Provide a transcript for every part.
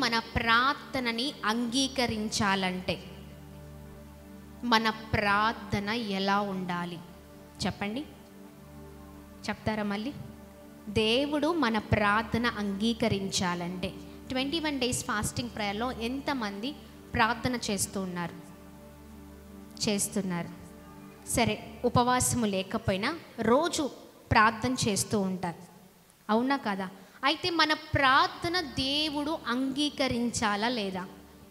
మన ప్రార్థనని అంగీకరించాలంటే మన ప్రార్థన ఎలా ఉండాలి చెప్పండి చెప్తారా మళ్ళీ దేవుడు మన ప్రార్థన అంగీకరించాలంటే ట్వంటీ వన్ డేస్ ఫాస్టింగ్ ప్రేయర్లో ఎంతమంది ప్రార్థన చేస్తూ ఉన్నారు చేస్తున్నారు సరే ఉపవాసము లేకపోయినా రోజు ప్రార్థన చేస్తూ ఉంటారు అవునా కదా అయితే మన ప్రార్థన దేవుడు అంగీకరించాలా లేదా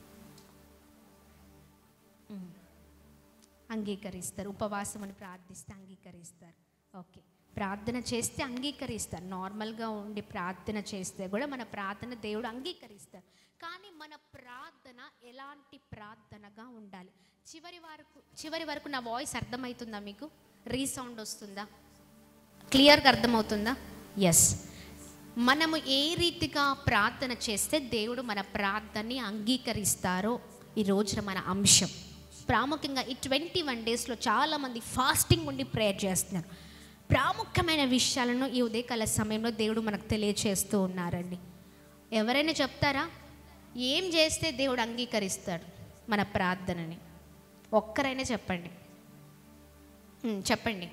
ఉమ్. అంగీకరిస్తారు ఉపవాసం అని ప్రార్థిస్తే అంగీకరిస్తారు ఓకే ప్రార్థన చేస్తే అంగీకరిస్తారు నార్మల్గా ఉండి ప్రార్థన చేస్తే కూడా మన ప్రార్థన దేవుడు అంగీకరిస్తారు కానీ మన ప్రార్థన ఎలాంటి ప్రార్థనగా ఉండాలి చివరి వరకు చివరి వరకు నా వాయిస్ అర్థమవుతుందా మీకు రీసౌండ్ వస్తుందా క్లియర్గా అర్థమవుతుందా ఎస్ మనము ఏ రీతిగా ప్రార్థన చేస్తే దేవుడు మన ప్రార్థనని అంగీకరిస్తారో ఈ రోజున మన అంశం ప్రాముఖ్యంగా ఈ ట్వంటీ వన్ డేస్లో చాలామంది ఫాస్టింగ్ ఉండి ప్రేయర్ చేస్తున్నారు ప్రాముఖ్యమైన విషయాలను ఈ ఉదయకాల సమయంలో దేవుడు మనకు తెలియచేస్తూ ఉన్నారండి ఎవరైనా చెప్తారా ఏం చేస్తే దేవుడు అంగీకరిస్తాడు మన ప్రార్థనని ఒక్కరైనా చెప్పండి ఉమ్, చెప్పండి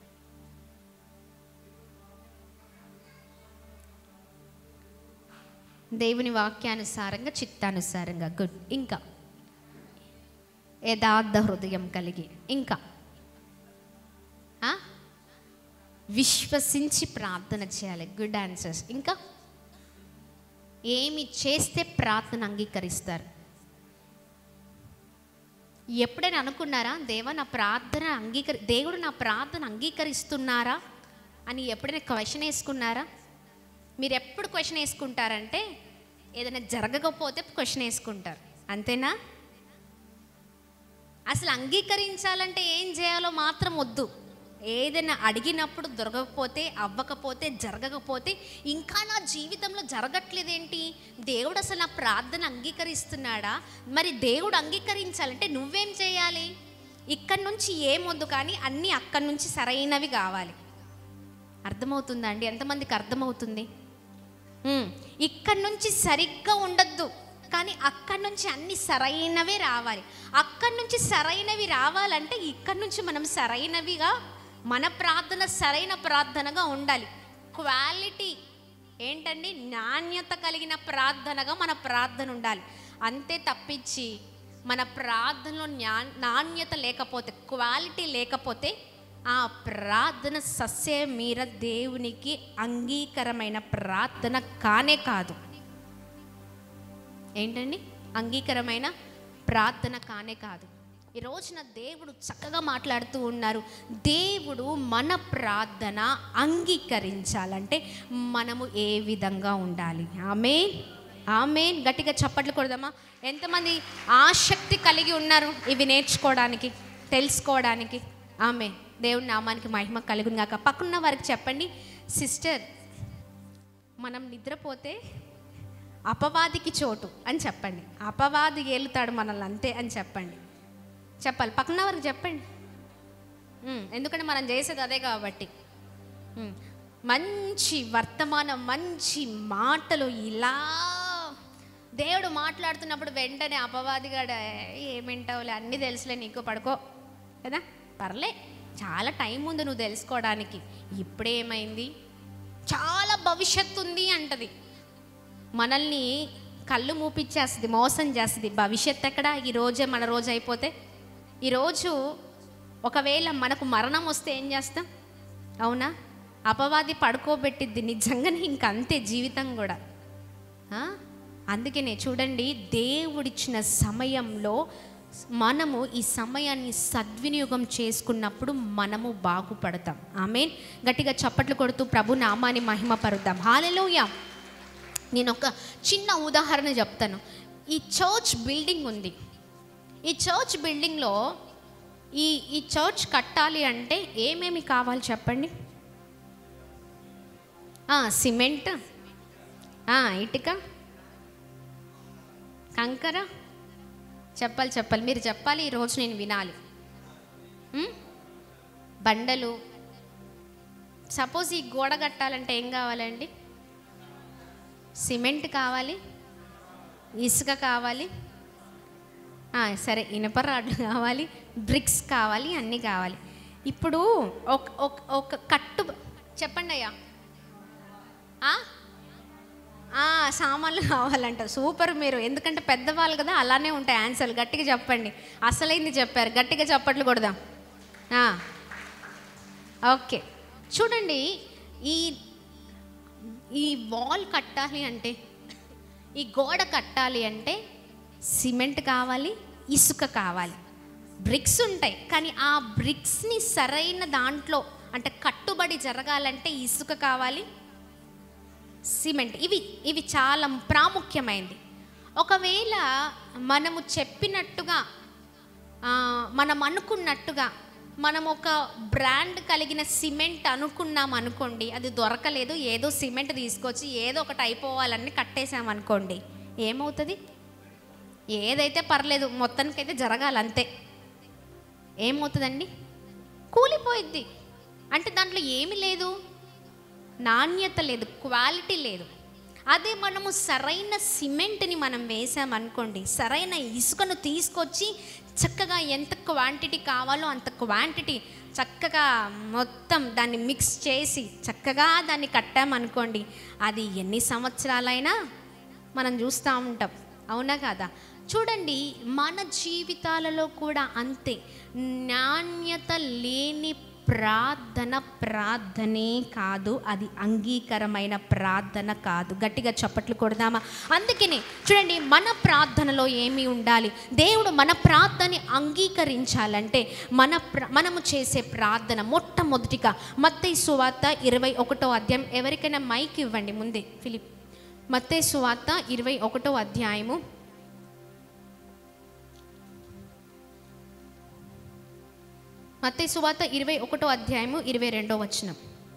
దేవుని వాక్యానుసారంగా చిత్తానుసారంగా గుడ్ ఇంకా యథార్థ హృదయం కలిగి ఇంకా ఆ? విశ్వసించి ప్రార్థన చేయాలి గుడ్ ఆన్సర్స్ ఇంకా ఏమి చేస్తే ప్రార్థన అంగీకరిస్తారు ఎప్పుడైనా అనుకున్నారా దేవా నా ప్రార్థన అంగీకరి దేవుడు నా ప్రార్థన అంగీకరిస్తున్నారా అని ఎప్పుడైనా క్వశ్చన్ వేసుకున్నారా మీరు ఎప్పుడు క్వశ్చన్ వేసుకుంటారంటే ఏదైనా జరగకపోతే క్వశ్చన్ వేసుకుంటారు అంతేనా అసలు అంగీకరించాలంటే ఏం చేయాలో మాత్రం వద్దు ఏదైనా అడిగినప్పుడు దొరకకపోతే అవ్వకపోతే జరగకపోతే ఇంకా నా జీవితంలో జరగట్లేదేంటి దేవుడు అసలు నా ప్రార్థన అంగీకరిస్తున్నాడా మరి దేవుడు అంగీకరించాలంటే నువ్వేం చేయాలి ఇక్కడి నుంచి ఏమొద్దు కానీ అన్నీ అక్కడి నుంచి సరైనవి కావాలి అర్థమవుతుందా అండి ఎంతమందికి అర్థమవుతుంది ఉమ్, ఇక్కడి నుంచి సరిగ్గా ఉండద్దు కానీ అక్కడి నుంచి అన్ని సరైనవే రావాలి అక్కడి నుంచి సరైనవి రావాలంటే ఇక్కడి నుంచి మనం సరైనవిగా మన ప్రార్థన సరైన ప్రార్థనగా ఉండాలి క్వాలిటీ ఏంటండి నాణ్యత కలిగిన ప్రార్థనగా మన ప్రార్థన ఉండాలి అంతే తప్పించి మన ప్రార్థనలో న్యా నాణ్యత లేకపోతే క్వాలిటీ లేకపోతే ఆ ప్రార్థన సస్య మీర దేవునికి అంగీకరమైన ప్రార్థన కానే కాదు ఏంటండి అంగీకరమైన ప్రార్థన కానే కాదు ఈ రోజున దేవుడు చక్కగా మాట్లాడుతూ ఉన్నారు దేవుడు మన ప్రార్థన అంగీకరించాలంటే మనము ఏ విధంగా ఉండాలి ఆమె ఆమె గట్టిగా చప్పట్లు కొడదామా ఎంతమంది ఆసక్తి కలిగి ఉన్నారు ఇవి నేర్చుకోవడానికి తెలుసుకోవడానికి ఆమె దేవుడి నామానికి మహిమ కలుగును గాక పక్కన వారికి చెప్పండి సిస్టర్ మనం నిద్రపోతే అపవాదికి చోటు అని చెప్పండి అపవాది ఏలుతాడు మనల్ని అంతే అని చెప్పండి చెప్పాలి పక్కన వారికి చెప్పండి ఉమ్, ఎందుకంటే మనం చేసేది అదే కాబట్టి ఉమ్, మంచి వర్తమానం మంచి మాటలు ఇలా దేవుడు మాట్లాడుతున్నప్పుడు వెంటనే అపవాదిగాడ ఏమింటావులే అన్నీ తెలుసులే నీకు పడుకో కదా పర్లే చాలా టైం ఉంది నువ్వు తెలుసుకోవడానికి ఇప్పుడేమైంది చాలా భవిష్యత్తు ఉంది అంటది మనల్ని కళ్ళు మూపిచ్చేస్తుంది మోసం చేస్తుంది భవిష్యత్తు ఎక్కడ ఈ రోజే మన రోజు అయిపోతే ఈరోజు ఒకవేళ మనకు మరణం వస్తే ఏం చేస్తాం అవునా అపవాది పడుకోబెట్టిద్ది నిజంగానే ఇంక అంతే జీవితం కూడా ఆ? అందుకనే చూడండి దేవుడిచ్చిన సమయంలో మనము ఈ సమయాన్ని సద్వినియోగం చేసుకున్నప్పుడు మనము బాగుపడతాం ఆమె గట్టిగా చప్పట్లు కొడుతూ ప్రభు నామాన్ని మహిమపరుద్దాం హాలెలూయా నేను ఒక చిన్న ఉదాహరణ చెప్తాను ఈ చర్చ్ బిల్డింగ్ ఉంది ఈ చర్చ్ బిల్డింగ్లో ఈ ఈ చర్చ్ కట్టాలి అంటే ఏమేమి కావాలి చెప్పండి ఆ, సిమెంట్ ఆ, ఇటుక కంకర చెప్పాలి చెప్పాలి మీరు చెప్పాలి ఈరోజు నేను వినాలి ఉమ్? బండలు సపోజ్ ఈ గోడ కట్టాలంటే ఏం కావాలండి సిమెంట్ కావాలి ఇసుక కావాలి ఆ, సరే ఇనుప రాడ్లు కావాలి బ్రిక్స్ కావాలి అన్నీ కావాలి ఇప్పుడు ఒక ఒక- ఒక కట్టు చెప్పండి అయ్యా ఆ? ఆ, సామాన్లు కావాలంట సూపర్ మీరు ఎందుకంటే పెద్దవాళ్ళు కదా అలానే ఉంటాయి ఆన్సర్లు గట్టిగా చెప్పండి అసలైంది చెప్పారు గట్టిగా చప్పట్లు కొడదాం ఆ. ఓకే చూడండి ఈ ఈ వాల్ కట్టాలి అంటే ఈ గోడ కట్టాలి అంటే సిమెంట్ కావాలి ఇసుక కావాలి బ్రిక్స్ ఉంటాయి కానీ ఆ బ్రిక్స్ని సరైన దాంట్లో అంటే కట్టుబడి జరగాలంటే ఇసుక కావాలి సిమెంట్ ఇవి ఇవి చాలా ప్రాముఖ్యమైనది ఒకవేళ మనము చెప్పినట్టుగా ఆ, మనం అనుకున్నట్టుగా మనం ఒక బ్రాండ్ కలిగిన సిమెంట్ అనుకున్నాం అనుకోండి అది దొరకలేదు ఏదో సిమెంట్ తీసుకొచ్చి ఏదో ఒకటి అయిపోవాలని కట్టేసాం అనుకోండి ఏమవుతుంది ఏదైతే పర్లేదు మొత్తానికైతే జరగాలి అంతే ఏమవుతుందండి కూలిపోయిద్ది అంటే దాంట్లో ఏమి లేదు నాణ్యత లేదు క్వాలిటీ లేదు అదే మనము సరైన సిమెంట్ని మనం వేసామనుకోండి సరైన ఇసుకను తీసుకొచ్చి చక్కగా ఎంత క్వాంటిటీ కావాలో అంత క్వాంటిటీ చక్కగా మొత్తం దాన్ని మిక్స్ చేసి చక్కగా దాన్ని కట్టామనుకోండి అది ఎన్ని సంవత్సరాలైనా మనం చూస్తూ ఉంటాం అవునా కాదా చూడండి మన జీవితాలలో కూడా అంతే నాణ్యత లేని ప్రార్థన ప్రార్థనే కాదు అది అంగీకరమైన ప్రార్థన కాదు గట్టిగా చప్పట్లు కొడదామా అందుకని చూడండి మన ప్రార్థనలో ఏమి ఉండాలి దేవుడు మన ప్రార్థనని అంగీకరించాలంటే మన ప్ర మనము చేసే ప్రార్థన మొట్టమొదటిగా మత్తయి సువార్త ఇరవై ఒకటో అధ్యాయం ఎవరికైనా మైక్ ఇవ్వండి ముందే ఫిలిప్ మత్తయి సువార్త ఇరవై ఒకటో అధ్యాయము మత్తయి సువార్త ఇరవై ఒకటో అధ్యాయము ఇరవై రెండో వచనం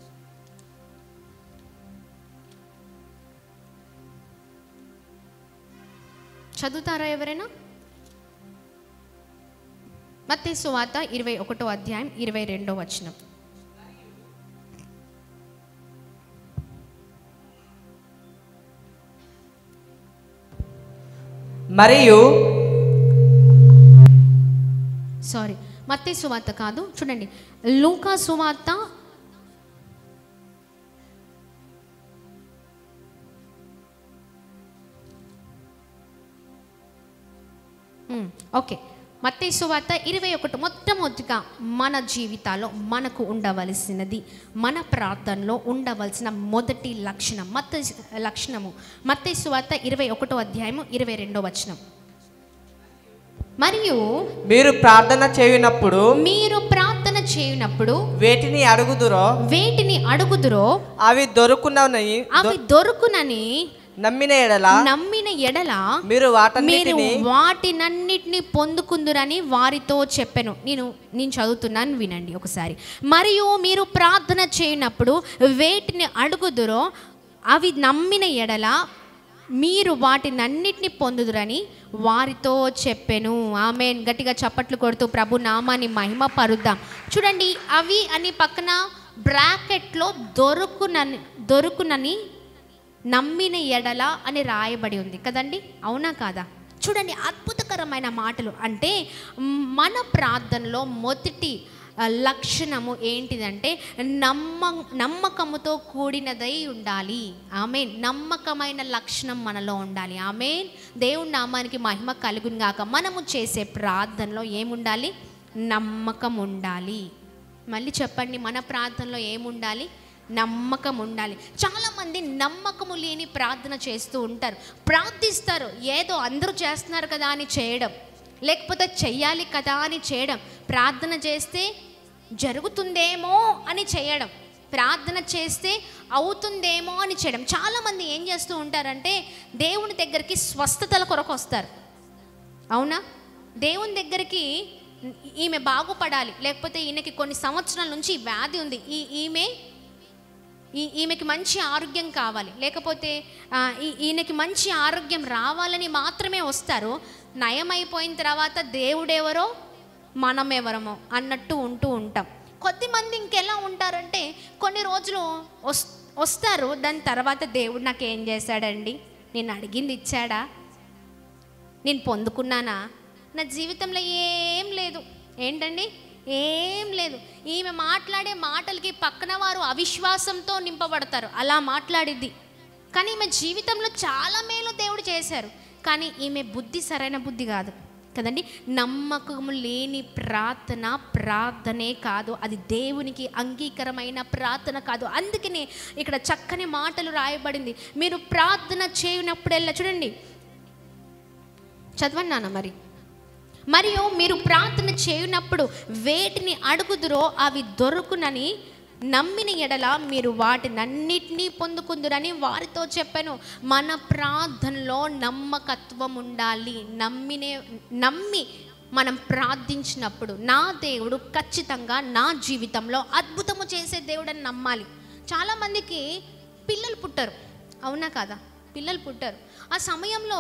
చదువుతారా ఎవరైనా మత్తయి సువార్త ఇరవై ఒకటో అధ్యాయం ఇరవై రెండో వచనం మరియు సారీ మత్తయి సువార్త కాదు చూడండి లూకా సువార్త మ్మ్, ఓకే మత్తయి సువార్త ఇరవై ఒకటి మొట్టమొదటిగా మన జీవితాల్లో మనకు ఉండవలసినది మన ప్రార్థనలో ఉండవలసిన మొదటి లక్షణం మత లక్షణము మత్తయి సువార్త ఇరవై ఒకటో అధ్యాయము ఇరవై రెండో వచనం మరియు మీరు ప్రార్థన చేయునప్పుడు మీరు ప్రార్థన చేయనప్పుడు వేటిని అడుగుదురో వేటిని అడుగుదురో అవి దొరుకునని అవి దొరుకునని నమ్మిన ఎడల నమ్మిన ఎడల మీరు మీరు వాటన్నిటిని వాటినన్నిటిని పొందుకుందురని వారితో చెప్పాను నేను నేను చదువుతున్నాను వినండి ఒకసారి మరియు మీరు ప్రార్థన చేయనప్పుడు వేటిని అడుగుదురో అవి నమ్మిన ఎడల మీరు వాటినన్నిటిని పొందుదురని వారితో చెప్పాను ఆమె గట్టిగా చప్పట్లు కొడుతూ ప్రభు నామాన్ని మహిమ పరుద్దాం చూడండి అవి అని పక్కన బ్రాకెట్లో దొరుకునని దొరుకునని నమ్మిన ఎడల అని రాయబడి ఉంది కదండి అవునా కాదా చూడండి అద్భుతకరమైన మాటలు అంటే మన ప్రార్థనలో మొదటి ఆ, లక్షణము ఏంటిదంటే నమ్మ నమ్మకముతో కూడినదై ఉండాలి ఆమె నమ్మకమైన లక్షణం మనలో ఉండాలి ఆమె దేవుడి నామానికి మహిమ కలుగును గాక మనము చేసే ప్రార్థనలో ఏముండాలి నమ్మకం ఉండాలి మళ్ళీ చెప్పండి మన ప్రార్థనలో ఏముండాలి నమ్మకం ఉండాలి చాలామంది నమ్మకము లేని ప్రార్థన చేస్తూ ఉంటారు ప్రార్థిస్తారు ఏదో అందరూ చేస్తున్నారు కదా అని చేయడం లేకపోతే చెయ్యాలి కదా అని చేయడం ప్రార్థన చేస్తే జరుగుతుందేమో అని చేయడం ప్రార్థన చేస్తే అవుతుందేమో అని చేయడం చాలామంది ఏం చేస్తూ ఉంటారంటే దేవుని దగ్గరికి స్వస్థతల కొరకు వస్తారు అవునా దేవుని దగ్గరికి ఈమె బాగుపడాలి లేకపోతే ఈయనకి కొన్ని సంవత్సరాల నుంచి ఈ వ్యాధి ఉంది ఈ ఈమె ఈ ఈమెకి మంచి ఆరోగ్యం కావాలి లేకపోతే ఆ, ఈ- ఈయనకి మంచి ఆరోగ్యం రావాలని మాత్రమే వస్తారు నయమైపోయిన తర్వాత దేవుడెవరో మనం ఎవరమో అన్నట్టు ఉంటూ ఉంటాం కొద్దిమంది ఇంకెలా ఉంటారంటే కొన్ని రోజులు వస్ వస్తారు దాని తర్వాత దేవుడు నాకు ఏం చేశాడండి నేను అడిగింది ఇచ్చాడా నేను పొందుకున్నానా నా జీవితంలో ఏం లేదు ఏంటండి ఏం లేదు ఈమె మాట్లాడే మాటలకి పక్కన వారు అవిశ్వాసంతో నింపబడతారు అలా మాట్లాడిద్ది కానీ ఈమె జీవితంలో చాలా మేలు దేవుడు చేశారు కానీ ఈమె బుద్ధి సరైన బుద్ధి కాదు కదండి నమ్మకము లేని ప్రార్థన ప్రార్థనే కాదు అది దేవునికి అంగీకరమైన ప్రార్థన కాదు అందుకనే ఇక్కడ చక్కని మాటలు రాయబడింది మీరు ప్రార్థన చేయనప్పుడెల్లా చూడండి చదవండి నాన్న మరి మరియు మీరు ప్రార్థన చేయనప్పుడు వేటిని అడుగుదురో అవి దొరుకునని నమ్మిన ఎడల మీరు వాటినన్నిటినీ పొందుకుందురని వారితో చెప్పాను మన ప్రార్థనలో నమ్మకత్వం ఉండాలి నమ్మినే నమ్మి మనం ప్రార్థించినప్పుడు నా దేవుడు ఖచ్చితంగా నా జీవితంలో అద్భుతము చేసే దేవుడని నమ్మాలి చాలామందికి పిల్లలు పుట్టరు అవునా కదా పిల్లలు పుట్టరు ఆ సమయంలో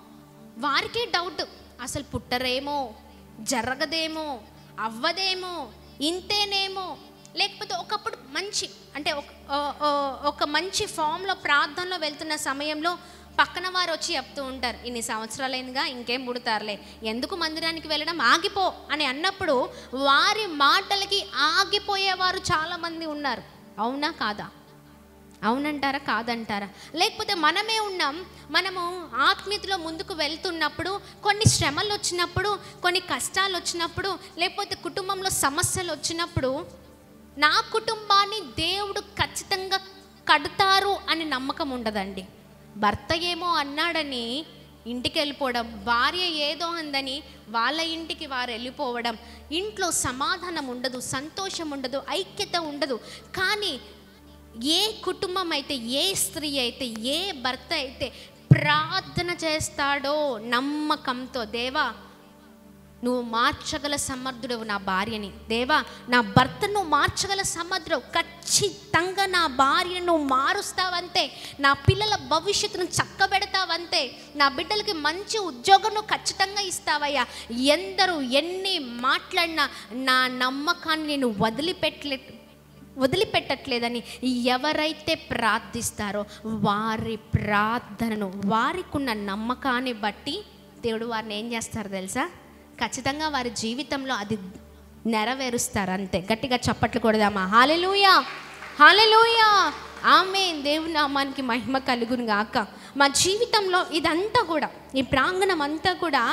వారికే డౌట్ అసలు పుట్టరేమో జరగదేమో అవ్వదేమో ఇంతేనేమో లేకపోతే ఒకప్పుడు మంచి అంటే ఒక- ఓ- ఓ- ఒక మంచి ఫామ్లో ప్రార్థనలో వెళ్తున్న సమయంలో పక్కన వారు వచ్చి చెప్తూ ఉంటారు ఇన్ని సంవత్సరాలైందిగా ఇంకేం పుడతారులే ఎందుకు మందిరానికి వెళ్ళడం ఆగిపో అని అన్నప్పుడు వారి మాటలకి ఆగిపోయేవారు చాలామంది ఉన్నారు అవునా కాదా అవునంటారా కాదంటారా లేకపోతే మనమే ఉన్నాం మనము ఆత్మీయతలో ముందుకు వెళ్తున్నప్పుడు కొన్ని శ్రమలు వచ్చినప్పుడు కొన్ని కష్టాలు వచ్చినప్పుడు లేకపోతే కుటుంబంలో సమస్యలు వచ్చినప్పుడు నా కుటుంబాన్ని దేవుడు ఖచ్చితంగా కడతారు అని నమ్మకం ఉండదండి భర్త ఏమో అన్నాడని ఇంటికి వెళ్ళిపోవడం భార్య ఏదో అందని వాళ్ళ ఇంటికి వారు వెళ్ళిపోవడం ఇంట్లో సమాధానం ఉండదు సంతోషం ఉండదు ఐక్యత ఉండదు కానీ ఏ కుటుంబం అయితే ఏ స్త్రీ అయితే ఏ భర్త అయితే ప్రార్థన చేస్తాడో నమ్మకంతో దేవా నువ్వు మార్చగల సమర్థుడవు నా భార్యని దేవా నా భర్తను మార్చగల సమర్థుడవు ఖచ్చితంగా నా భార్యను నువ్వు మారుస్తావంతే నా పిల్లల భవిష్యత్తును చక్కబెడతావంతే నా బిడ్డలకి మంచి ఉద్యోగం నువ్వు ఖచ్చితంగా ఇస్తావయ్యా ఎందరూ ఎన్ని మాట్లాడినా నా నమ్మకాన్ని నేను వదిలిపెట్టలే వదిలిపెట్టట్లేదని ఎవరైతే ప్రార్థిస్తారో వారి ప్రార్థనను వారికి ఉన్న నమ్మకాన్ని బట్టి దేవుడు వారిని ఏం చేస్తారు తెలుసా ఖచ్చితంగా వారి జీవితంలో అది నెరవేరుస్తారు అంతే గట్టిగా చప్పట్లు కొడదామా హాలెలూయా హాలెలూయా ఆమె దేవుని నామానికి మహిమ కలుగును గాక మా జీవితంలో ఇదంతా కూడా ఈ ప్రాంగణం అంతా కూడా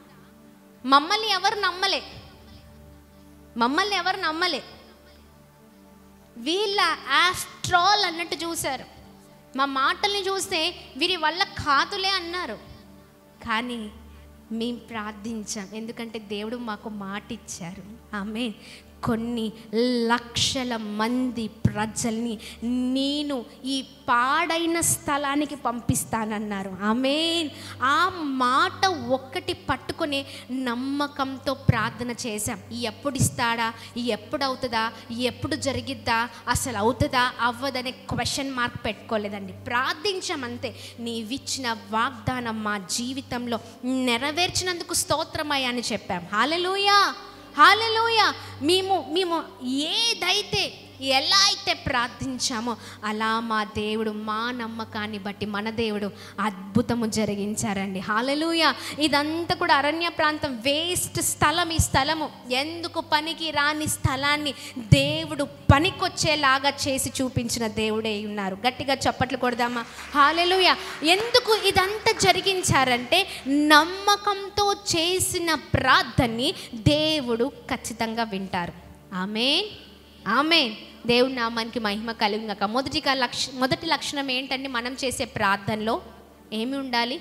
మమ్మల్ని ఎవరు నమ్మలే మమ్మల్ని ఎవరు నమ్మలే వీళ్ళ ఆఫ్టర్ ఆల్ అన్నట్టు చూశారు మా మాటల్ని చూస్తే వీరి వల్ల కాదులే అన్నారు కానీ మేము ప్రార్థించాం ఎందుకంటే దేవుడు మాకు మాట ఇచ్చారు ఆమె కొన్ని లక్షల మంది ప్రజల్ని నేను ఈ పాడైన స్థలానికి పంపిస్తానన్నారు ఆమె ఆ మాట ఒక్కటి పట్టుకొని నమ్మకంతో ప్రార్థన చేశాం ఎప్పుడు ఇస్తాడా ఎప్పుడు అవుతుందా ఎప్పుడు జరిగిద్దా అసలు అవుతుందా అవ్వదనే క్వశ్చన్ మార్క్ పెట్టుకోలేదండి ప్రార్థించామంతే నీవిచ్చిన వాగ్దానం మా జీవితంలో నెరవేర్చినందుకు స్తోత్రమయ్యా అని చెప్పాం హాలెలూయా హాలెలూయ మేము మేము ఏదైతే ఎలా అయితే ప్రార్థించామో అలా మా దేవుడు మా నమ్మకాన్ని బట్టి మన దేవుడు అద్భుతము జరిగించారండి హాలెలూయ ఇదంతా కూడా అరణ్య ప్రాంతం వేస్ట్ స్థలం ఈ స్థలము ఎందుకు పనికి రాని స్థలాన్ని దేవుడు పనికొచ్చేలాగా చేసి చూపించిన దేవుడే ఉన్నారు గట్టిగా చప్పట్లు కొడదామా హాలెలూయ ఎందుకు ఇదంతా జరిగించారంటే నమ్మకంతో చేసిన ప్రార్థనని దేవుడు ఖచ్చితంగా వింటారు ఆమె ఆమె దేవుడి నామానికి మహిమ కలుగుగాక మొదటిగా లక్ష మొదటి లక్షణం ఏంటంటే మనం చేసే ప్రార్థనలో ఏమి ఉండాలి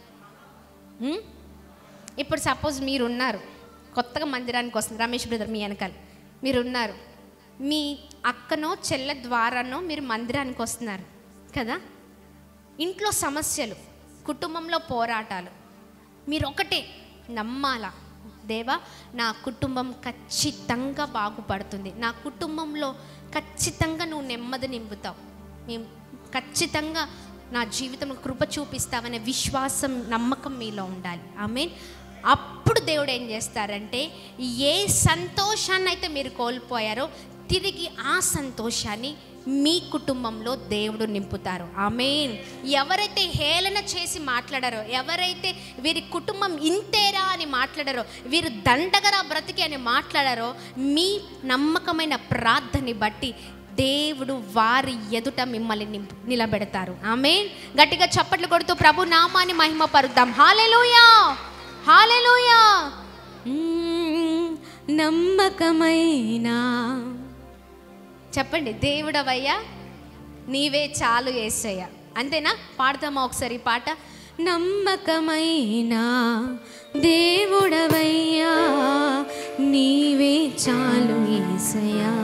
ఉం? ఇప్పుడు సపోజ్ మీరు ఉన్నారు కొత్తగా మందిరానికి వస్తుంది రమేష్ బ్రదర్ మీ వెనకాల మీరు ఉన్నారు మీ అక్కనో చెల్ల ద్వారానో మీరు మందిరానికి వస్తున్నారు కదా ఇంట్లో సమస్యలు కుటుంబంలో పోరాటాలు మీరు ఒకటే నమ్మాలా దేవా నా కుటుంబం ఖచ్చితంగా బాగుపడుతుంది నా కుటుంబంలో ఖచ్చితంగా నువ్వు నెమ్మది నింపుతావు మేము ఖచ్చితంగా నా జీవితంలో కృప చూపిస్తావనే విశ్వాసం నమ్మకం మీలో ఉండాలి ఆమె అప్పుడు దేవుడు ఏం చేస్తారంటే ఏ సంతోషాన్ని అయితే మీరు కోల్పోయారో తిరిగి ఆ సంతోషాన్ని మీ కుటుంబంలో దేవుడు నింపుతారు ఆమెన్ ఎవరైతే హేళన చేసి మాట్లాడారో ఎవరైతే వీరి కుటుంబం ఇంతేరా అని మాట్లాడారో వీరు దండగరా బ్రతికి అని మాట్లాడారో మీ నమ్మకమైన ప్రార్థనని బట్టి దేవుడు వారి ఎదుట మిమ్మల్ని నింపు నిలబెడతారు ఆమె గట్టిగా చప్పట్లు కొడుతూ ప్రభు నామాన్ని మహిమ పరుద్దాం హాలెలూయా హాలెలూయా మ్మ్, నమ్మకమైన చెప్పండి దేవుడవయ్యా నీవే చాలు ఏసయ్య అంతేనా పాడతామా ఒకసారి ఈ పాట నమ్మకమైన దేవుడవయ్యా నీవే చాలు ఏసయ్యా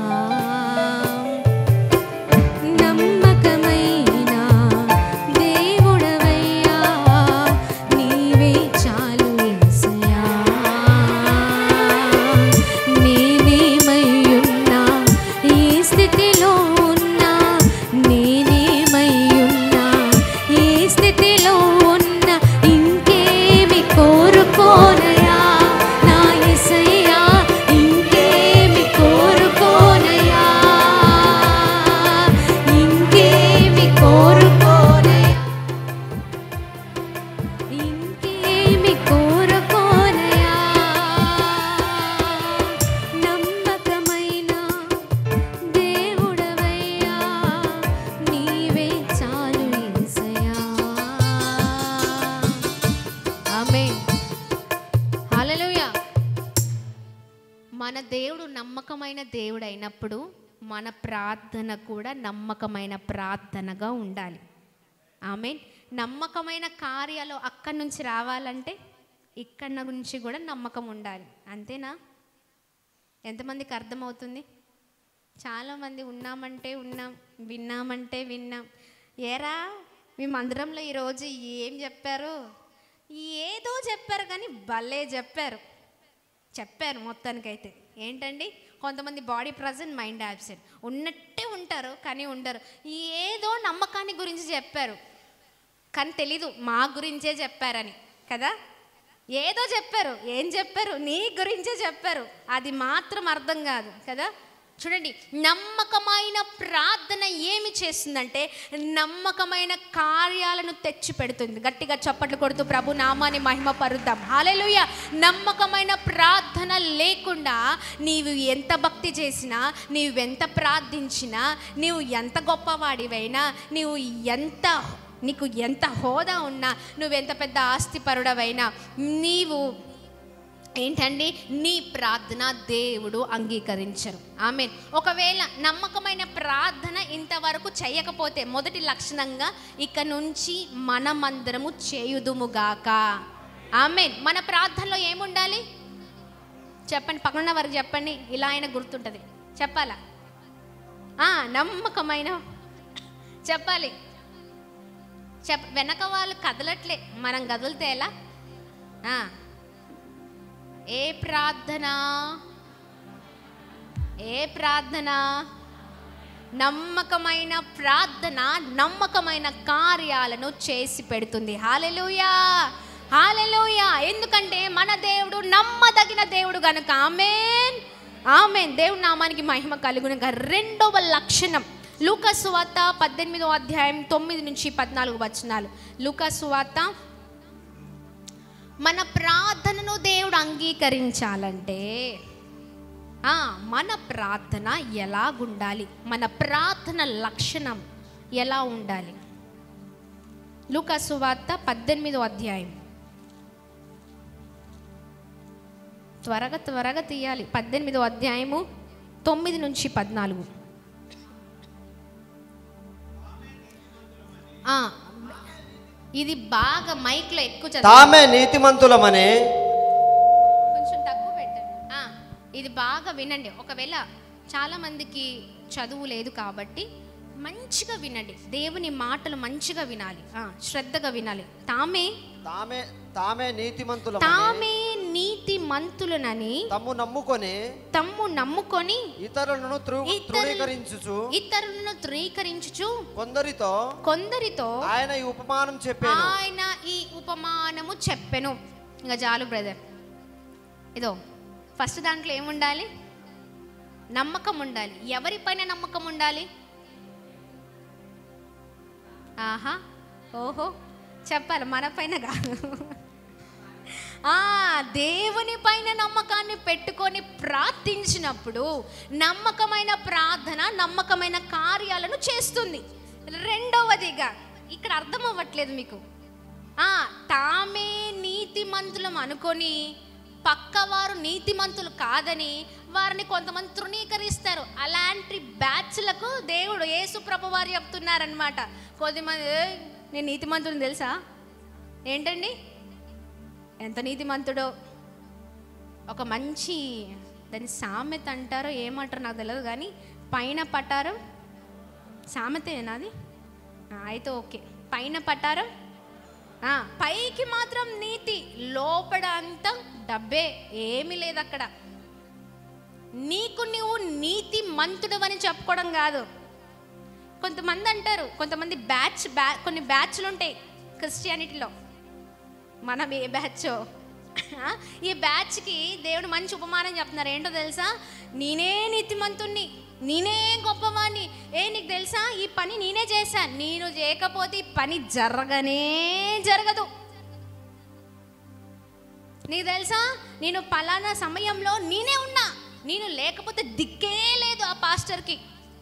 నమ్మకమైన దేవుడవయ్యా నీవే చాలు యేసయ్యా నేనేమయ్యున్నా ఈ స్థితిలో ఉన్నా నేనేమయ్యున్నా ఈ స్థితిలో ఉన్నా ఇంకేమి కోరుకోనయా నా యేసయ్యా ఇంకేమి కోరుకోనయా ఇంకేమి కోరుకోనయా ఇంకేమి కోరుకోనయా నమ్మకమైన దేవుడవయ్యా నీవే చాలు యేసయ్యా ఆమేన్ హల్లెలూయా మన దేవుడు నమ్మకమైన దేవుడు అయినప్పుడు మన ప్రార్థన కూడా నమ్మకమైన ప్రార్థనగా ఉండాలి ఆమె నమ్మకమైన కార్యాలు అక్కడి నుంచి రావాలంటే ఇక్కడి నుంచి కూడా నమ్మకం ఉండాలి అంతేనా ఎంతమందికి అర్థమవుతుంది చాలామంది ఉన్నామంటే ఉన్నాం విన్నామంటే విన్నాం ఏరా మీ మందిరంలో ఈరోజు ఏం చెప్పారు ఏదో చెప్పారు కానీ భలే చెప్పారు చెప్పారు మొత్తానికైతే ఏంటండి కొంతమంది బాడీ ప్రజెంట్ మైండ్ యాబ్సెంట్ ఉన్నట్టే ఉంటారు కానీ ఉండరు ఏదో నమ్మకాన్ని గురించి చెప్పారు కానీ తెలీదు మా గురించే చెప్పారని కదా ఏదో చెప్పారు ఏం చెప్పారు నీ గురించే చెప్పారు అది మాత్రం అర్థం కాదు కదా చూడండి నమ్మకమైన ప్రార్థన ఏమి చేస్తుందంటే నమ్మకమైన కార్యాలను తెచ్చి పెడుతుంది గట్టిగా చప్పట్లు కొడుతూ ప్రభు నామాన్ని మహిమ పరుద్దాం హాలేలుయ నమ్మకమైన ప్రార్థన లేకుండా నీవు ఎంత భక్తి చేసినా నీవు ఎంత ప్రార్థించినా నీవు ఎంత గొప్పవాడివైనా నీవు ఎంత నీకు ఎంత హోదా ఉన్నా నువ్వెంత పెద్ద ఆస్తిపరుడవైనా నీవు ఏంటండి నీ ప్రార్థన దేవుడు అంగీకరించరు ఆమె ఒకవేళ నమ్మకమైన ప్రార్థన ఇంతవరకు చేయకపోతే మొదటి లక్షణంగా ఇక నుంచి మనమందరము చేయుదుముగాక ఆమె మన ప్రార్థనలో ఏముండాలి చెప్పండి పక్కన వారికి చెప్పండి ఇలా అయినా గుర్తుంటుంది చెప్పాలా ఆ, నమ్మకమైన చెప్పాలి చెప్ వెనక వాళ్ళు కదలట్లే మనం కదిలితే ఎలా ఆ. ఏ ప్రార్థన ఏ ప్రార్థన నమ్మకమైన ప్రార్థన నమ్మకమైన కార్యాలను చేసి పెడుతుంది హాలెలూయా హాలెలూయా ఎందుకంటే మన దేవుడు నమ్మదగిన దేవుడు గనుక ఆమెన్ ఆమెన్ దేవుడి నామానికి మహిమ కలుగునక రెండవ లక్షణం లూకాసు వార్త పద్దెనిమిదో అధ్యాయం తొమ్మిది నుంచి పద్నాలుగు వచనాలు లూకాసు వార్త మన ప్రార్థనను దేవుడు అంగీకరించాలంటే ఆ, మన ప్రార్థన ఎలాగుండాలి మన ప్రార్థన లక్షణం ఎలా ఉండాలి లూకాసు వార్త పద్దెనిమిదో అధ్యాయం త్వరగా త్వరగా తీయాలి పద్దెనిమిదో అధ్యాయము తొమ్మిది నుంచి పద్నాలుగు ఆ, ఇది బాగా మైక్లో ఎక్కువ చదువు తామే నీతిమంతులమని కొంచెం తక్కువ పెట్టండి ఆ, ఇది బాగా వినండి ఒకవేళ చాలా మందికి చదువు లేదు కాబట్టి మంచిగా వినండి దేవుని మాటలు మంచిగా వినాలి ఆ, శ్రద్ధగా వినాలి తామే తామే తామే నీతిమంతులమని తామే నీతి మంతులనని తమ్ము నమ్ముకొని తమ్ము నమ్ముకొని ఇతరులను ధృ- ఇతరులు- ధృవీకరించుచు ఇతరులను ధృవీకరించుచు కొందరితో కొందరితో ఆయన ఈ ఉపమానం చెప్పాను ఆయన ఈ ఉపమానము చెప్పెను ఇంకా చాలు బ్రదర్ ఇదో ఫస్ట్ దాంట్లో ఏముండాలి నమ్మకం ఉండాలి ఎవరిపైన నమ్మకం ఉండాలి ఆహా ఓహో చెప్పాలి మన పైన కాదు ఆ దేవుని పైన నమ్మకాన్ని పెట్టుకొని ప్రార్థించినప్పుడు నమ్మకమైన ప్రార్థన నమ్మకమైన కార్యాలను చేస్తుంది రెండవదిగా ఇక్కడ అర్థం అవ్వట్లేదు మీకు ఆ తామే నీతిమంతులం అనుకొని పక్కవారు నీతిమంతులు కాదని వారిని కొంతమంది తృణీకరిస్తారు అలాంటి బ్యాచ్లకు దేవుడు యేసుప్రభు వారు చెప్తున్నారనమాట కొద్దిమంది "ఏయ్, నేను నీతిమంతుని తెలుసా ఏంటండి ఎంత నీతిమంతుడో ఒక మంచి దాని సామెత అంటారో ఏమంటారో నాకు తెలియదు కానీ పైన పట్టారం సామెతేనా అది ఆ, అయితే ఓకే పైన పట్టారం ఆ, పైకి మాత్రం నీతి లోపల అంతా డబ్బే ఏమీ లేదు అక్కడ నీకు నువ్వు నీతి మంతుడు అని చెప్పుకోవడం కాదు కొంతమంది అంటారు కొంతమంది బ్యాచ్ బ్యా కొన్ని బ్యాచ్లు ఉంటాయి క్రిస్టియానిటీలో మనం ఏ బ్యాచో ఈ బ్యాచ్కి దేవుడు మంచి ఉపమానం చెప్తున్నారు ఏంటో తెలుసా నేనే నీతిమంతుణ్ణి నేనే గొప్పవాణ్ణి ఏ నీకు తెలుసా ఈ పని నేనే చేశాను నేను చేయకపోతే ఈ పని జరగనే జరగదు నీకు తెలుసా నేను పలానా సమయంలో నేనే ఉన్నా నేను లేకపోతే దిక్కే లేదు ఆ పాస్టర్కి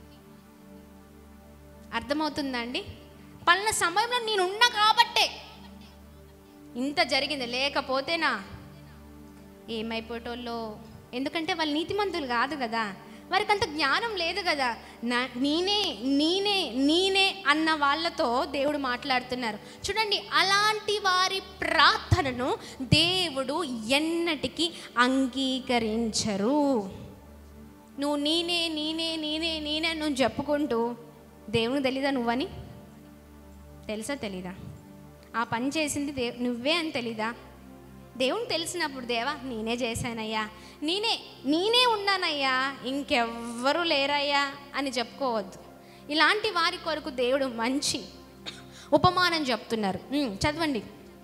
అర్థమవుతుందా అండి పలానా సమయంలో నేను ఉన్నా కాబట్టే ఇంత జరిగింది లేకపోతేనా ఏమైపోయేటోళ్ళు ఎందుకంటే వాళ్ళు నీతిమంతులు కాదు కదా వారికి అంత జ్ఞానం లేదు కదా నా నేనే నేనే నేనే అన్న వాళ్ళతో దేవుడు మాట్లాడుతున్నారు చూడండి అలాంటి వారి ప్రార్థనను దేవుడు ఎన్నటికీ అంగీకరించరు నువ్వు నేనే నేనే నేనే నేనే అని నువ్వు చెప్పుకుంటూ దేవునికి తెలీదా నువ్వని తెలుసా తెలీదా ఆ పని చేసింది దే నువ్వే అని తెలీదా దేవుని తెలిసినప్పుడు దేవా నేనే చేశానయ్యా నేనే నేనే ఉన్నానయ్యా ఇంకెవ్వరూ లేరయ్యా అని చెప్పుకోవద్దు ఇలాంటి వారి కొరకు దేవుడు మంచి ఉపమానం చెప్తున్నారు ఉమ్, చదవండి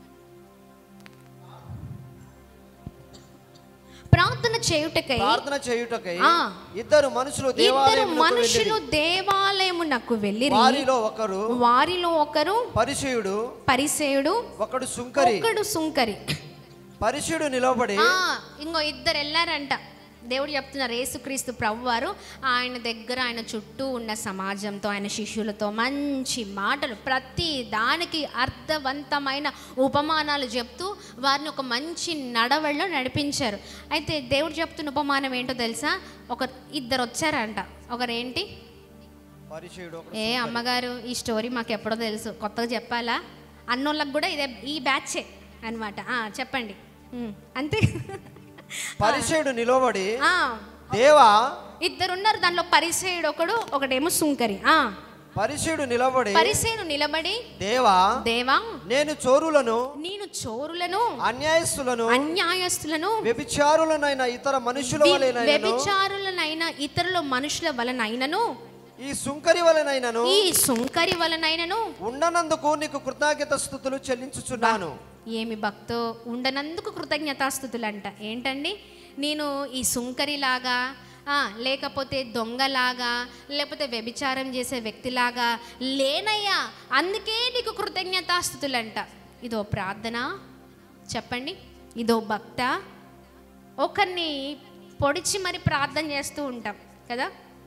ప్రార్థన చేయుటకై ప్రార్థన చేయుటకై ఆ. ఇద్దరు మనుషులు ఇద్దరు దేవాలయమునకు మనుషులు వెళ్ళిరి. దేవాలయమునకు వెళ్ళి వారిలో ఒకరు వారిలో ఒకరు పరిచయుడు పరిసేయుడు ఒకడు సుంకరి ఒకడు సుంకరి పరిచయుడు నిలబడి ఆ, ఇంకో ఇద్దరు వెళ్ళారంట దేవుడు చెప్తున్నారు యేసుక్రీస్తు ప్రభు వారు ఆయన దగ్గర ఆయన చుట్టూ ఉన్న సమాజంతో ఆయన శిష్యులతో మంచి మాటలు ప్రతి దానికి అర్థవంతమైన ఉపమానాలు చెప్తూ వారిని ఒక మంచి నడవడిలో నడిపించారు అయితే దేవుడు చెప్తున్న ఉపమానం ఏంటో తెలుసా ఒక ఇద్దరు వచ్చారంట ఒకరేంటి పరిచయుడు ఒకడు ఏ అమ్మగారు ఈ స్టోరీ మాకు ఎప్పుడో తెలుసు కొత్తగా చెప్పాలా అన్నోళ్ళకి కూడా ఇదే ఈ బ్యాచే అనమాట చెప్పండి ఉమ్, అంతే పరిచయుడు నిలబడి ఆ, దేవా ఇద్దరున్నారు దానిలో పరిసేయుడు ఒకడు ఒకడేమో సుంకరి ఆ పరిచయుడు నిలబడి పరిసేయుడు నిలబడి దేవా దేవా నేను చోరులను నేను చోరులను అన్యాయస్తులను అన్యాయస్తులను వ్యభిచారులనైన ఇతర మనుషుల వి- వలెనైనను వ్యభిచారులనైన ఇతరుల మనుషుల వలనైనను ఈ సుంకరి వలనైనను ఈ సుంకరి వలనైనను ఉండనందుకు నీకు కృతజ్ఞత స్థుతులు చెల్లించుచున్నాను ఏమి భక్తో ఉండనందుకు కృతజ్ఞతాస్థుతులంట ఏంటండి నేను ఈ సుంకరిలాగా ఆ, లేకపోతే దొంగలాగా లేకపోతే వ్యభిచారం చేసే వ్యక్తిలాగా లేనయ్యా అందుకే నీకు కృతజ్ఞతాస్థుతులంట ఇదో ప్రార్థన చెప్పండి ఇదో భక్త ఒకరిని పొడిచి మరి ప్రార్థన చేస్తూ ఉంటాం కదా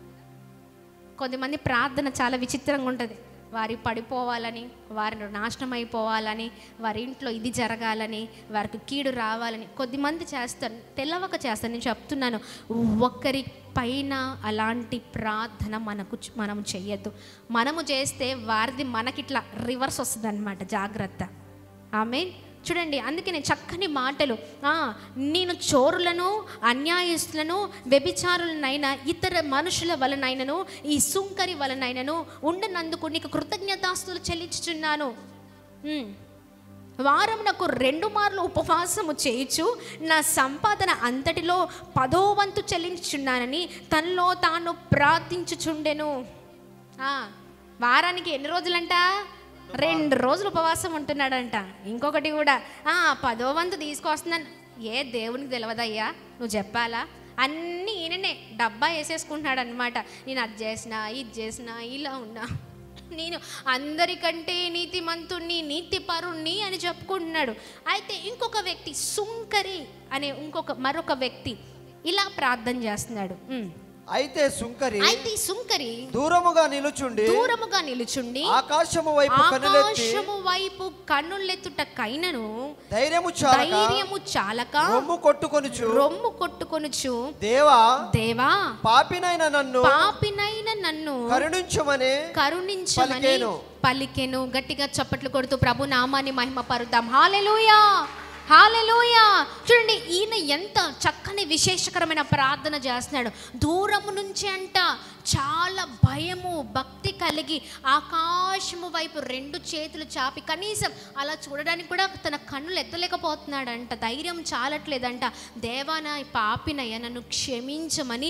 కొంతమంది ప్రార్థన చాలా విచిత్రంగా ఉంటుంది వారి పడిపోవాలని వారి నాశనం అయిపోవాలని వారి ఇంట్లో ఇది జరగాలని వారికి కీడు రావాలని కొద్దిమంది చేస్తారు తెల్లవక చేస్తారు నేను చెప్తున్నాను ఒక్కరి పైన అలాంటి ప్రార్థన మనకు మనం చెయ్యొద్దు మనము చేస్తే వారిది మనకిట్లా రివర్స్ వస్తుంది అనమాట జాగ్రత్త ఆమె చూడండి అందుకే నేను చక్కని మాటలు ఆ, నేను చోరులను అన్యాయస్తులను వ్యభిచారులనైనా ఇతర మనుషుల వలనైనను ఈ సుంకరి వలనైనను ఉండనందుకు నీకు కృతజ్ఞతాస్తులు చెల్లించుచున్నాను ఉమ్. వారమునకు రెండు మార్లు ఉపవాసము చేయుచు నా సంపాదన అంతటిలో పదో వంతు చెల్లించుచున్నానని తనలో తాను ప్రార్థించుచుండెను ఆ, వారానికి ఎన్ని రోజులంట రెండు రోజులు ఉపవాసం ఉంటున్నాడంట ఇంకొకటి కూడా ఆ, పదో వంతు తీసుకొస్తుందని ఏ దేవునికి తెలియదయ్యా నువ్వు చెప్పాలా అన్నీ ఈయననే డబ్బా వేసేసుకుంటున్నాడు అనమాట నేను అది చేసినా ఇది చేసినా ఇలా ఉన్నా నేను అందరికంటే నీతిమంతుణ్ణి నీతిపరుణ్ణి అని చెప్పుకుంటున్నాడు అయితే ఇంకొక వ్యక్తి సుంకరి అనే ఇంకొక మరొక వ్యక్తి ఇలా ప్రార్థన చేస్తున్నాడు ఉమ్. అయితే సుంకరి అయితే ఈ సుంకరి దూరముగా నిలుచుండి దూరముగా నిలుచుండి ఆకాశము వైపు కనులెత్తి ఆకాశము వైపు కన్నులెత్తుట కైనను ధైర్యము చాలక ధైర్యము చాలక రొమ్ము కొట్టుకొనుచు రొమ్ము కొట్టుకొనుచు దేవా దేవా పాపినైన నన్ను పాపినైన నన్ను కరుణించమని కరుణించమని పలికెను. పలికెను గట్టిగా చప్పట్లు కొడుతూ ప్రభు నామాన్ని మహిమ పరుద్దాం హాలెలూయా హాలెలూయా చూడండి ఈయన ఎంత చక్కని విశేషకరమైన ప్రార్థన చేస్తున్నాడు దూరము నుంచి అంట చాలా భయము భక్తి కలిగి ఆకాశము వైపు రెండు చేతులు చాపి కనీసం అలా చూడడానికి కూడా తన కన్నులు ఎత్తలేకపోతున్నాడంట ధైర్యం చాలట్లేదంట దేవాన పాపినయ్య నన్ను క్షమించమని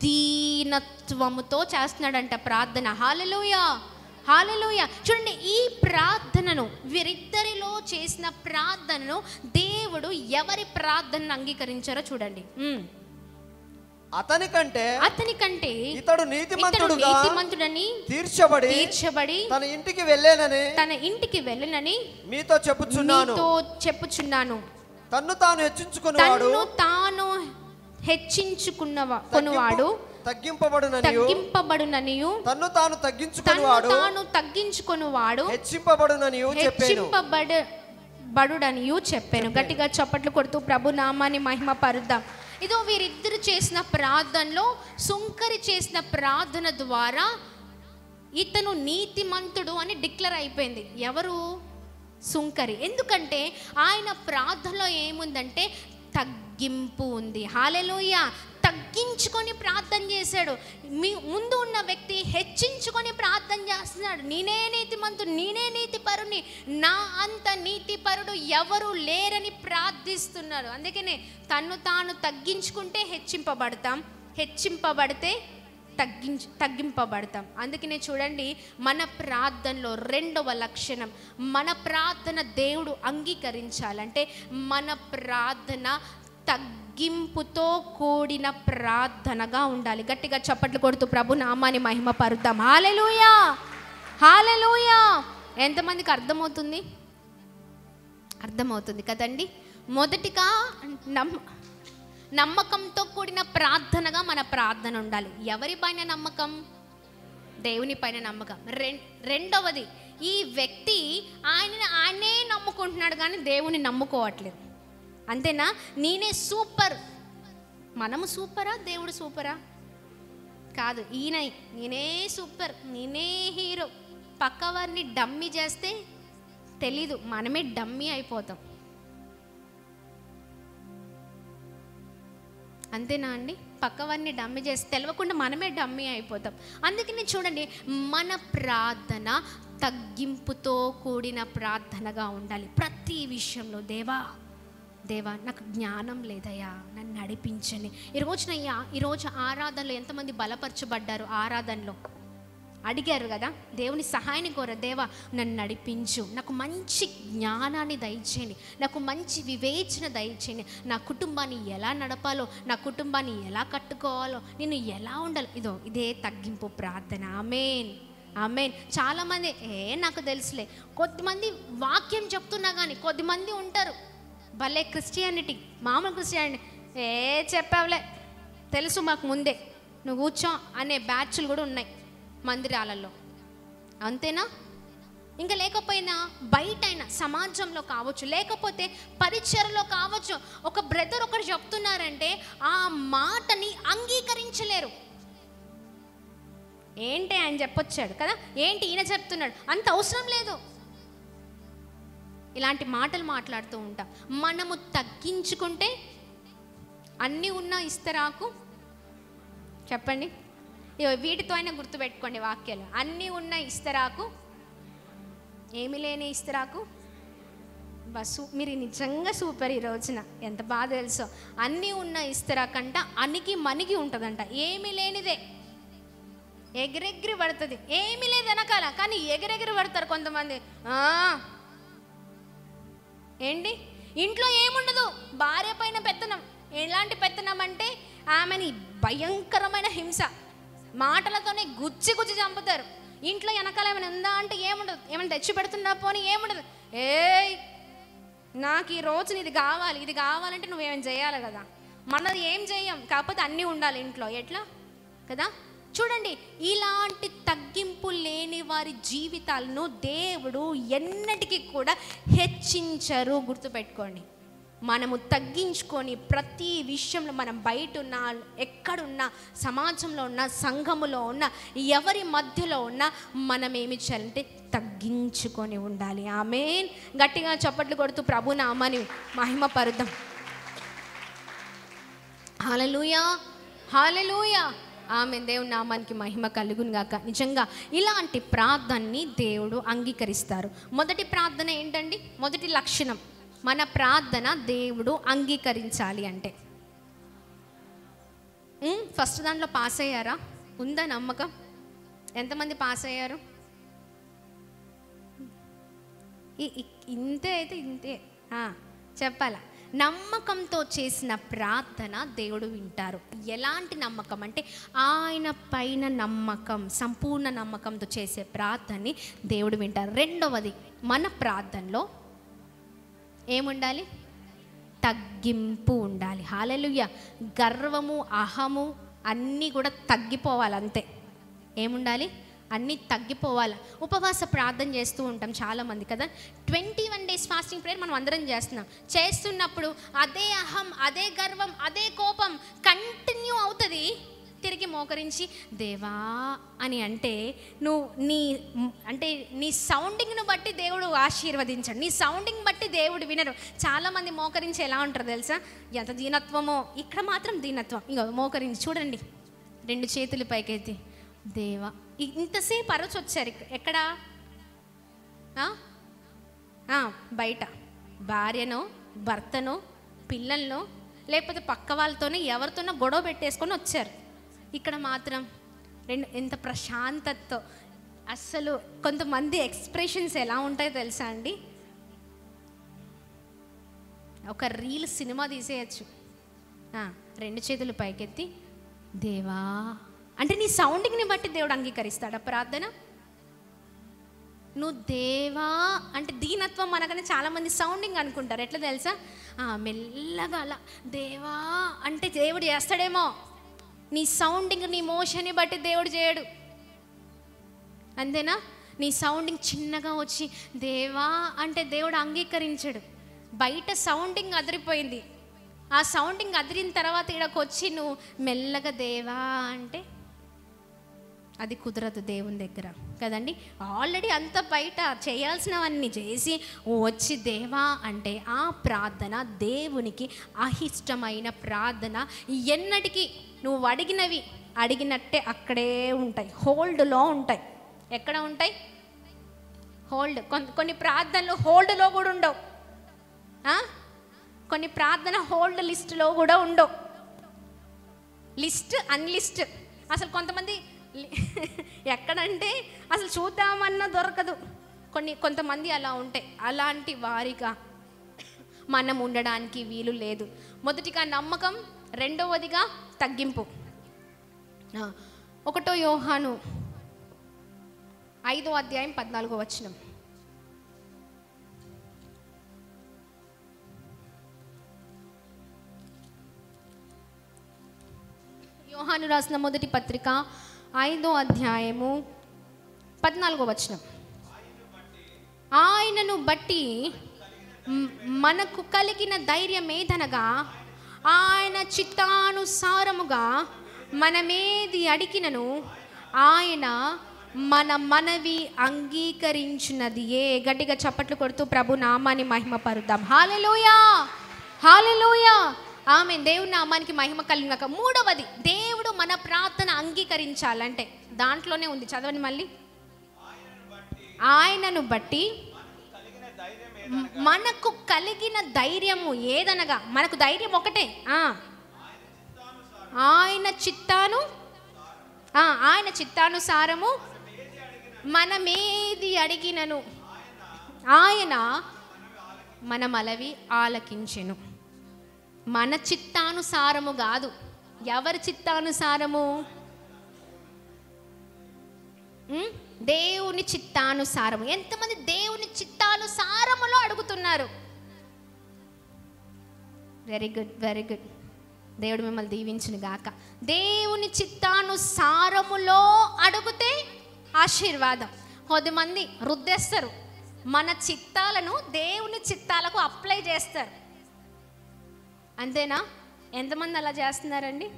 దీనత్వముతో చేస్తున్నాడంట ప్రార్థన హాలెలూయా హాలెలూయ చూడండి ఈ ప్రార్థనను వీరిద్దరిలో చేసిన ప్రార్థనను దేవుడు ఎవరి ప్రార్థనను అంగీకరించారో చూడండి ఉమ్. అతని కంటే అతని కంటే ఇతడు ఇతడు నీతిమంతుడుగా నీతిమంతుడని తీర్చబడి తీర్చబడి తన ఇంటికి వెళ్ళేనని తన ఇంటికి వెళ్ళనని మీతో చెప్పుచున్నాను నీతో చెప్పుచున్నాను తన్ను తాను హెచ్చించుకునేవాడు తన్ను తాను హెచ్చించుకున్న కొనువాడు తగ్గింపబడునని తగ్గింపబడుననియు తన్ను తాను తన్ను తగ్గించుకునేవాడు తాను తగ్గించుకొనువాడు హెచ్చింపబడునని చెప్పాను హెచ్చింపబడ బడుడనియు చెప్పాను గట్టిగా చప్పట్లు కొడుతూ ప్రభు నామాన్ని మహిమ పరుద్దాం ఇదో వీరిద్దరు చేసిన ప్రార్థనలో సుంకరి చేసిన ప్రార్థన ద్వారా ఇతను నీతిమంతుడు అని డిక్లేర్ అయిపోయింది ఎవరు సుంకరి ఎందుకంటే ఆయన ప్రార్థనలో ఏముందంటే తగ్గింపు ఉంది హాలెలూయ తగ్గించుకొని ప్రార్థన చేశాడు మీ ముందు ఉన్న వ్యక్తి హెచ్చించుకొని ప్రార్థన చేస్తున్నాడు నేనే నీతిమంతుడు నేనే నీతిపరుని నా అంత నీతిపరుడు ఎవరు లేరని ప్రార్థిస్తున్నాడు అందుకనే తన్ను తాను తగ్గించుకుంటే హెచ్చింపబడతాం హెచ్చింపబడితే తగ్గించు తగ్గింపబడతాం అందుకనే చూడండి మన ప్రార్థనలో రెండవ లక్షణం మన ప్రార్థన దేవుడు అంగీకరించాలంటే మన ప్రార్థన తగ్గింపుతో కూడిన ప్రార్థనగా ఉండాలి గట్టిగా చప్పట్లు కొడుతూ ప్రభు నామాన్ని మహిమ పరుద్దాం హాలెలూయా హాలెలూయా ఎంతమందికి అర్థమవుతుంది అర్థమవుతుంది కదండి మొదటిగా నమ్మ నమ్మకంతో కూడిన ప్రార్థనగా మన ప్రార్థన ఉండాలి ఎవరి పైన నమ్మకం దేవుని పైన నమ్మకం రెం రెండవది ఈ వ్యక్తి ఆయన ఆయనే నమ్ముకుంటున్నాడు కానీ దేవుని నమ్ముకోవట్లేదు అంతేనా నేనే సూపర్ మనము సూపరా దేవుడు సూపరా కాదు ఈయన నేనే సూపర్ నేనే హీరో పక్కవారిని డమ్మీ చేస్తే తెలీదు మనమే డమ్మీ అయిపోతాం అంతేనా అండి పక్కవారిని డమ్మీ చేసి తెలియకుండా మనమే డమ్మీ అయిపోతాం అందుకని చూడండి మన ప్రార్థన తగ్గింపుతో కూడిన ప్రార్థనగా ఉండాలి ప్రతి విషయంలో దేవా దేవా నాకు జ్ఞానం లేదయ్యా నన్ను నడిపించని ఈ రోజున ఈ- ఈరోజు ఆరాధనలో ఎంతమంది బలపరచబడ్డారు ఆరాధనలో అడిగారు కదా దేవుని సహాయాన్ని కోర దేవా నన్ను నడిపించు నాకు మంచి జ్ఞానాన్ని దయచేయండి నాకు మంచి వివేచన దయచేయండి నా కుటుంబాన్ని ఎలా నడపాలో నా కుటుంబాన్ని ఎలా కట్టుకోవాలో నేను ఎలా ఉండాలి ఇదో ఇదే తగ్గింపు ప్రార్థన ఆమెన్ ఆమెన్ చాలామంది ఏ నాకు తెలుసులే కొద్దిమంది వాక్యం చెప్తున్నా కానీ కొద్దిమంది ఉంటారు భలే క్రిస్టియానిటీ మామూలు క్రిస్టియానిటీ ఏ చెప్పావులే తెలుసు మాకు ముందే నువ్వు కూర్చో అనే బ్యాచ్లు కూడా ఉన్నాయి మందిరాలలో అంతేనా ఇంకా లేకపోయినా బయటైనా సమాజంలో కావచ్చు లేకపోతే పరిచయలో కావచ్చు ఒక బ్రదర్ ఒకరు చెప్తున్నారంటే ఆ మాటని అంగీకరించలేరు ఏంటి ఆయన చెప్పొచ్చాడు కదా ఏంటి ఈయన చెప్తున్నాడు అంత అవసరం లేదు ఇలాంటి మాటలు మాట్లాడుతూ ఉంటాం మనము తగ్గించుకుంటే అన్నీ ఉన్నా ఇస్తరాకు చెప్పండి ఇగో వీటితో అయినా గుర్తుపెట్టుకోండి వాక్యాలు అన్నీ ఉన్న ఇస్తరాకు ఏమి లేని ఇస్తరాకు బస్సు మీరు నిజంగా సూపర్ ఈ రోజున ఎంత బాగా తెలుసో అన్నీ ఉన్న ఇస్తరాకంట అనికి మనిగి ఉంటుందంట ఏమీ లేనిదే ఎగిరెగిరి పడుతుంది ఏమీ లేదు వెనకాల కానీ ఎగిరెగిరి పడతారు కొంతమంది ఆ, ఏంటి ఇంట్లో ఏముండదు భార్య పైన పెత్తనం ఎలాంటి పెత్తనం అంటే ఆమెని భయంకరమైన హింస మాటలతోనే గుచ్చి గుచ్చి చంపుతారు ఇంట్లో వెనకాల ఏమైనా ఉందా అంటే ఏముండదు ఏమైనా తెచ్చి పెడుతున్నా పోనీ ఏముండదు ఏయ్ నాకు ఈ రోజు ఇది కావాలి ఇది కావాలంటే నువ్వేం చేయాలి కదా మనది ఏం చేయం కాకపోతే అన్నీ ఉండాలి ఇంట్లో ఎట్లా కదా చూడండి ఇలాంటి తగ్గింపు లేని వారి జీవితాలను దేవుడు ఎన్నటికీ కూడా హెచ్చించరు గుర్తుపెట్టుకోండి మనము తగ్గించుకొని ప్రతి విషయంలో మనం బయట ఉన్నా ఎక్కడున్నా సమాజంలో ఉన్న సంఘములో ఉన్న ఎవరి మధ్యలో ఉన్నా మనం ఏమి చేయాలంటే తగ్గించుకొని ఉండాలి ఆమె గట్టిగా చప్పట్లు కొడుతూ ప్రభు నామని మహిమ పరుద్దాం హాలలుయా హాలలుయా ఆమె దేవుని నామానికి మహిమ కలుగును గాక నిజంగా ఇలాంటి ప్రార్థనని దేవుడు అంగీకరిస్తారు మొదటి ప్రార్థన ఏంటండి మొదటి లక్షణం మన ప్రార్థన దేవుడు అంగీకరించాలి అంటే ఉమ్, ఫస్ట్ దాంట్లో పాస్ అయ్యారా ఉందా నమ్మకం ఎంతమంది పాస్ అయ్యారు ఈ- ఈ- ఇంతే అయితే ఇంతే ఆ, చెప్పాలా నమ్మకంతో చేసిన ప్రార్థన దేవుడు వింటారు ఎలాంటి నమ్మకం అంటే ఆయన పైన నమ్మకం సంపూర్ణ నమ్మకంతో చేసే ప్రార్థనని దేవుడు వింటారు రెండవది మన ప్రార్థనలో ఏముండాలి తగ్గింపు ఉండాలి హాలెలుయ్య గర్వము అహము అన్నీ కూడా తగ్గిపోవాలి అంతే ఏముండాలి అన్నీ తగ్గిపోవాలి ఉపవాస ప్రార్థన చేస్తూ ఉంటాం చాలామంది కదా twenty one days fasting prayer మనం అందరం చేస్తున్నాం చేస్తున్నప్పుడు అదే అహం అదే గర్వం అదే కోపం కంటిన్యూ అవుతుంది తిరిగి మోకరించి దేవా అని అంటే నువ్వు నీ అంటే నీ సౌండింగ్ను బట్టి దేవుడు ఆశీర్వదించండి నీ సౌండింగ్ బట్టి దేవుడు వినరు చాలామంది మోకరించి ఎలా ఉంటారు తెలుసా ఎంత దీనత్వమో ఇక్కడ మాత్రం దీనత్వం ఇంకో మోకరించి చూడండి రెండు చేతులు పైకెత్తి దేవా ఇ- ఇంతసేపు అరచి వచ్చారు ఇక్కడ ఎక్కడా ఆ? ఆ, బయట భార్యనో భర్తనో పిల్లలను లేకపోతే పక్క వాళ్ళతోనే ఎవరితోనో గొడవ పెట్టేసుకొని వచ్చారు ఇక్కడ మాత్రం రెండు ఎంత ప్రశాంతతతో అస్సలు కొంతమంది ఎక్స్ప్రెషన్స్ ఎలా ఉంటాయో తెలుసా అండి ఒక రీల్ సినిమా తీసేయచ్చు ఆ, రెండు చేతులు పైకెత్తి దేవా అంటే నీ సౌండింగ్ని బట్టి దేవుడు అంగీకరిస్తాడా ప్రార్థన నువ్వు దేవా అంటే దీనత్వం అనగానే చాలామంది సౌండింగ్ అనుకుంటారు ఎట్లా తెలుసా ఆ, మెల్లగా అలా దేవా అంటే దేవుడు చేస్తాడేమో నీ సౌండింగ్ నీ మోషన్ని బట్టి దేవుడు చేయడు అంతేనా నీ సౌండింగ్ చిన్నగా వచ్చి దేవా అంటే దేవుడు అంగీకరించడు బయట సౌండింగ్ అదిరిపోయింది ఆ సౌండింగ్ అదిరిన తర్వాత ఇక్కడికి వచ్చి నువ్వు మెల్లగా దేవా అంటే అది కుదరదు దేవుని దగ్గర కదండి ఆల్రెడీ అంత బయట చేయాల్సినవన్నీ చేసి వచ్చి దేవా అంటే ఆ ప్రార్థన దేవునికి అహిష్టమైన ప్రార్థన ఎన్నటికీ నువ్వు అడిగినవి అడిగినట్టే అక్కడే ఉంటాయి హోల్డ్లో ఉంటాయి ఎక్కడ ఉంటాయి హోల్డ్ కొన్ని కొన్ని ప్రార్థనలు హోల్డ్లో కూడా ఉండవు ఆ? కొన్ని ప్రార్థన హోల్డ్ లిస్టులో కూడా ఉండవు లిస్ట్ అన్లిస్ట్ అసలు కొంతమంది లి- ఎక్కడంటే అసలు చూద్దామన్నా దొరకదు కొన్ని కొంతమంది అలా ఉంటాయి అలాంటి వారిగా మనం ఉండడానికి వీలు లేదు మొదటిగా నమ్మకం రెండవదిగా తగ్గింపు ఆ, ఒకటో యోహాను ఐదో అధ్యాయం పద్నాలుగో వచనం యోహాను రాసిన మొదటి పత్రిక ఐదో అధ్యాయము పద్నాలుగో వచనం ఆయనను బట్టి మ్- మనకు కలిగిన ధైర్యం ఏదనగా ఆయన చిత్తానుసారముగా మనమేది అడిగినను ఆయన మన మనవి అంగీకరించినది ఏ గట్టిగా చప్పట్లు కొడుతూ ప్రభు నామాన్ని మహిమ పరుద్దాం హాలెలూయా హాలెలూయా ఆమె దేవుని నామానికి మహిమ కలిగినాక మూడవది దేవుడు మన ప్రార్థన అంగీకరించాలంటే దాంట్లోనే ఉంది చదవండి మళ్ళీ ఆయనను బట్టి మ- మనకు కలిగిన ధైర్యము ఏదనగా మనకు ధైర్యం ఒకటే ఆ. ఆయన చిత్తాను ఆ, ఆయన చిత్తానుసారము మనమేది అడిగినను ఆయన మన మలవి ఆలకించెను మన చిత్తానుసారము కాదు ఎవరి చిత్తానుసారము ఉం? దేవుని చిత్తానుసారము ఎంతమంది దేవుని చిత్తానుసారములో అడుగుతున్నారు వెరీ గుడ్ వెరీ గుడ్ దేవుడు మిమ్మల్ని దీవించును గాక దేవుని చిత్తానుసారములో అడిగితే ఆశీర్వాదం కొద్దిమంది రుద్దేస్తారు మన చిత్తాలను దేవుని చిత్తాలకు అప్లై చేస్తారు అంతేనా ఎంతమంది అలా చేస్తున్నారండి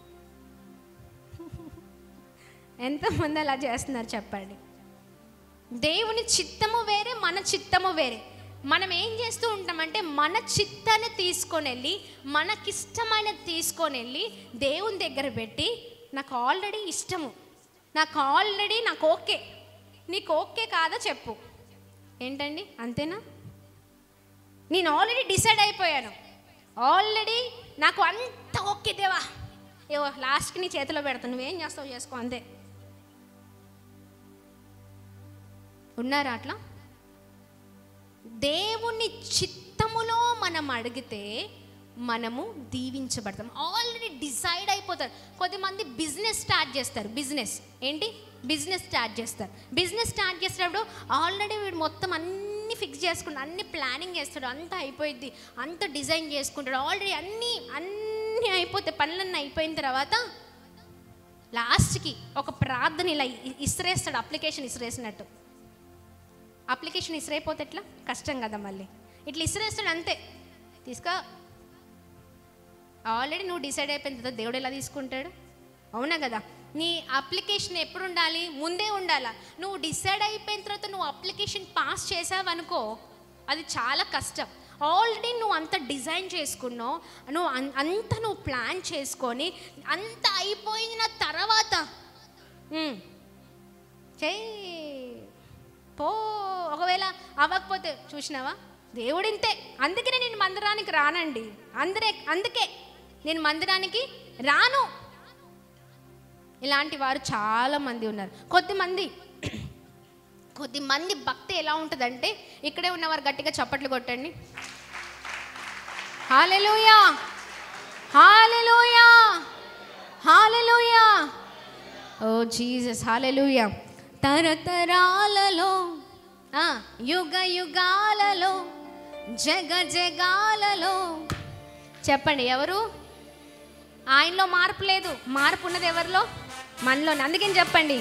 ఎంతమంది అలా చేస్తున్నారు చెప్పండి దేవుని చిత్తము వేరే మన చిత్తము వేరే మనం ఏం చేస్తూ ఉంటామంటే మన చిత్తాన్ని తీసుకొని వెళ్ళి మనకిష్టమైనది తీసుకొని వెళ్ళి దేవుని దగ్గర పెట్టి నాకు ఆల్రెడీ ఇష్టము నాకు ఆల్రెడీ నాకు ఓకే నీకు ఓకే కాదా చెప్పు ఏంటండి అంతేనా నేను ఆల్రెడీ డిసైడ్ అయిపోయాను ఆల్రెడీ నాకు అంత ఓకే దేవా ఏవో లాస్ట్కి నీ చేతిలో పెడతాను నువ్వేం చేస్తావు చేసుకో అంతే ఉన్నారా అట్లా దేవుని చిత్తములో మనం అడిగితే మనము దీవించబడతాం ఆల్రెడీ డిసైడ్ అయిపోతారు కొద్దిమంది బిజినెస్ స్టార్ట్ చేస్తారు బిజినెస్ ఏంటి బిజినెస్ స్టార్ట్ చేస్తారు బిజినెస్ స్టార్ట్ చేసేటప్పుడు ఆల్రెడీ వీడు మొత్తం అన్ని ఫిక్స్ చేసుకుంటాడు అన్ని ప్లానింగ్ చేస్తాడు అంతా అయిపోయింది అంత డిజైన్ చేసుకుంటాడు ఆల్రెడీ అన్నీ అన్నీ అయిపోతే పనులన్నీ అయిపోయిన తర్వాత లాస్ట్కి ఒక ప్రార్థన ఇలా ఇ- ఇసిరేస్తాడు అప్లికేషన్ ఇసిరేసినట్టు అప్లికేషన్ ఇసిరైపోతే ఎట్లా కష్టం కదా మళ్ళీ ఇట్లా ఇసిరేస్తాడు అంతే తీసుకో ఆల్రెడీ నువ్వు డిసైడ్ అయిపోయిన తర్వాత దేవుడు ఎలా తీసుకుంటాడు అవునా కదా నీ అప్లికేషన్ ఎప్పుడు ఉండాలి ముందే ఉండాలా నువ్వు డిసైడ్ అయిపోయిన తర్వాత నువ్వు అప్లికేషన్ పాస్ చేసావనుకో అది చాలా కష్టం ఆల్రెడీ నువ్వు అంత డిజైన్ చేసుకున్నావు నువ్వు అన్- అంత నువ్వు ప్లాన్ చేసుకొని అంత అయిపోయిన తర్వాత ఉమ్, చెయ్యి పో ఒకవేళ అవ్వకపోతే చూసినావా దేవుడింతే అందుకనే నేను మందిరానికి రానండి అందరే అందుకే నేను మందిరానికి రాను ఇలాంటి వారు చాలా మంది ఉన్నారు కొద్దిమంది కొద్దిమంది భక్తి ఎలా ఉంటుందంటే ఇక్కడే ఉన్నవారు గట్టిగా చప్పట్లు కొట్టండి hallelujah hallelujah hallelujah O Jesus hallelujah తరతరాలలో ఆ, యుగ యుగాలలో జగ జగాలలో చెప్పండి ఎవరు ఆయనలో మార్పు లేదు మార్పు ఉన్నది ఎవరిలో మనలో అందుకని చెప్పండి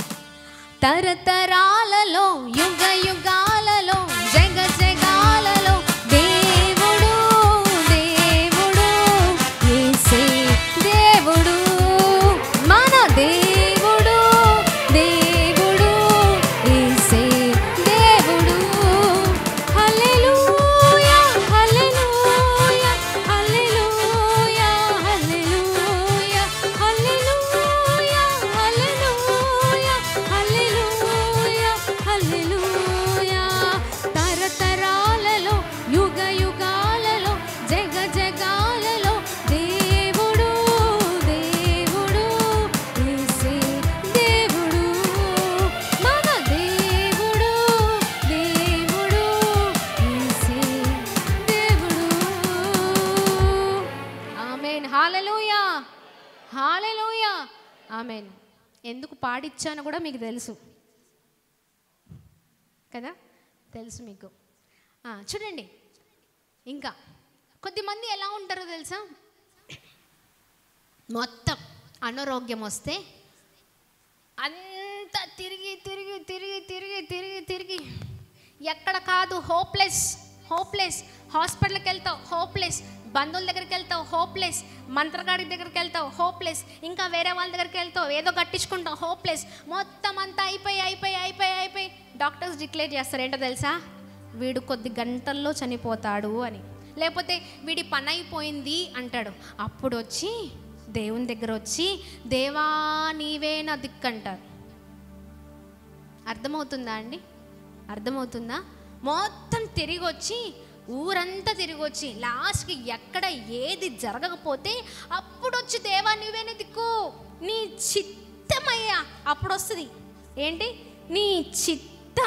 తరతరాలలో యుగ యుగాలలో జగ జగాలలో దేవుడు దేవుడు యేసే దేవుడు మన దేవుడు దేవుడు యేసే దేవుడు హల్లెలూయా హల్లెలూయా హల్లెలూయా హల్లెలూయా హల్లెలూయా హల్లెలూయా హల్లెలూయా హల్లెలూయా తరతరాలలో యుగ యుగాలలో జగ జగాలలో దేవుడు దేవుడు యేసే దేవుడు మన దేవుడు దేవుడు యేసే దేవుడు ఆమెన్ హాలెలూయా హాలెలూయా ఆమెన్ ఎందుకు పాడిచ్చానో కూడా మీకు తెలుసు కదా తెలుసు మీకు ఆ, చూడండి ఇంకా కొద్దిమంది ఎలా ఉంటారో తెలుసా మొత్తం అనారోగ్యం వస్తే అంతా తిరిగి తిరిగి తిరిగి తిరిగి తిరిగి తిరిగి ఎక్కడ కాదు హోప్లెస్ హోప్లెస్ హాస్పిటల్కి వెళ్తావు హోప్లెస్ బంధువుల దగ్గరికి వెళ్తావు హోప్లెస్ మంత్రగాడి దగ్గరికి వెళ్తావు హోప్లెస్ ఇంకా వేరే వాళ్ళ దగ్గరికి వెళ్తావు ఏదో కట్టించుకుంటావు హోప్లెస్ మొత్తం అంతా అయిపోయి అయిపోయి అయిపోయి అయిపోయి డాక్టర్స్ డిక్లేర్ చేస్తారు ఏంటో తెలుసా వీడు కొద్ది గంటల్లో చనిపోతాడు అని లేకపోతే వీడి పని అయిపోయింది అంటాడు అప్పుడు వచ్చి దేవుని దగ్గర వచ్చి దేవా నీవే నా దిక్కంటారు అర్థమవుతుందా అండి అర్థమవుతుందా మొత్తం తిరిగి వచ్చి ఊరంతా తిరిగి వచ్చి లాస్ట్కి ఎక్కడ ఏది జరగకపోతే అప్పుడు వచ్చి దేవా నీవేనే దిక్కు నీ చిత్తమయ్యా అప్పుడు వస్తుంది ఏంటి నీ చిత్తం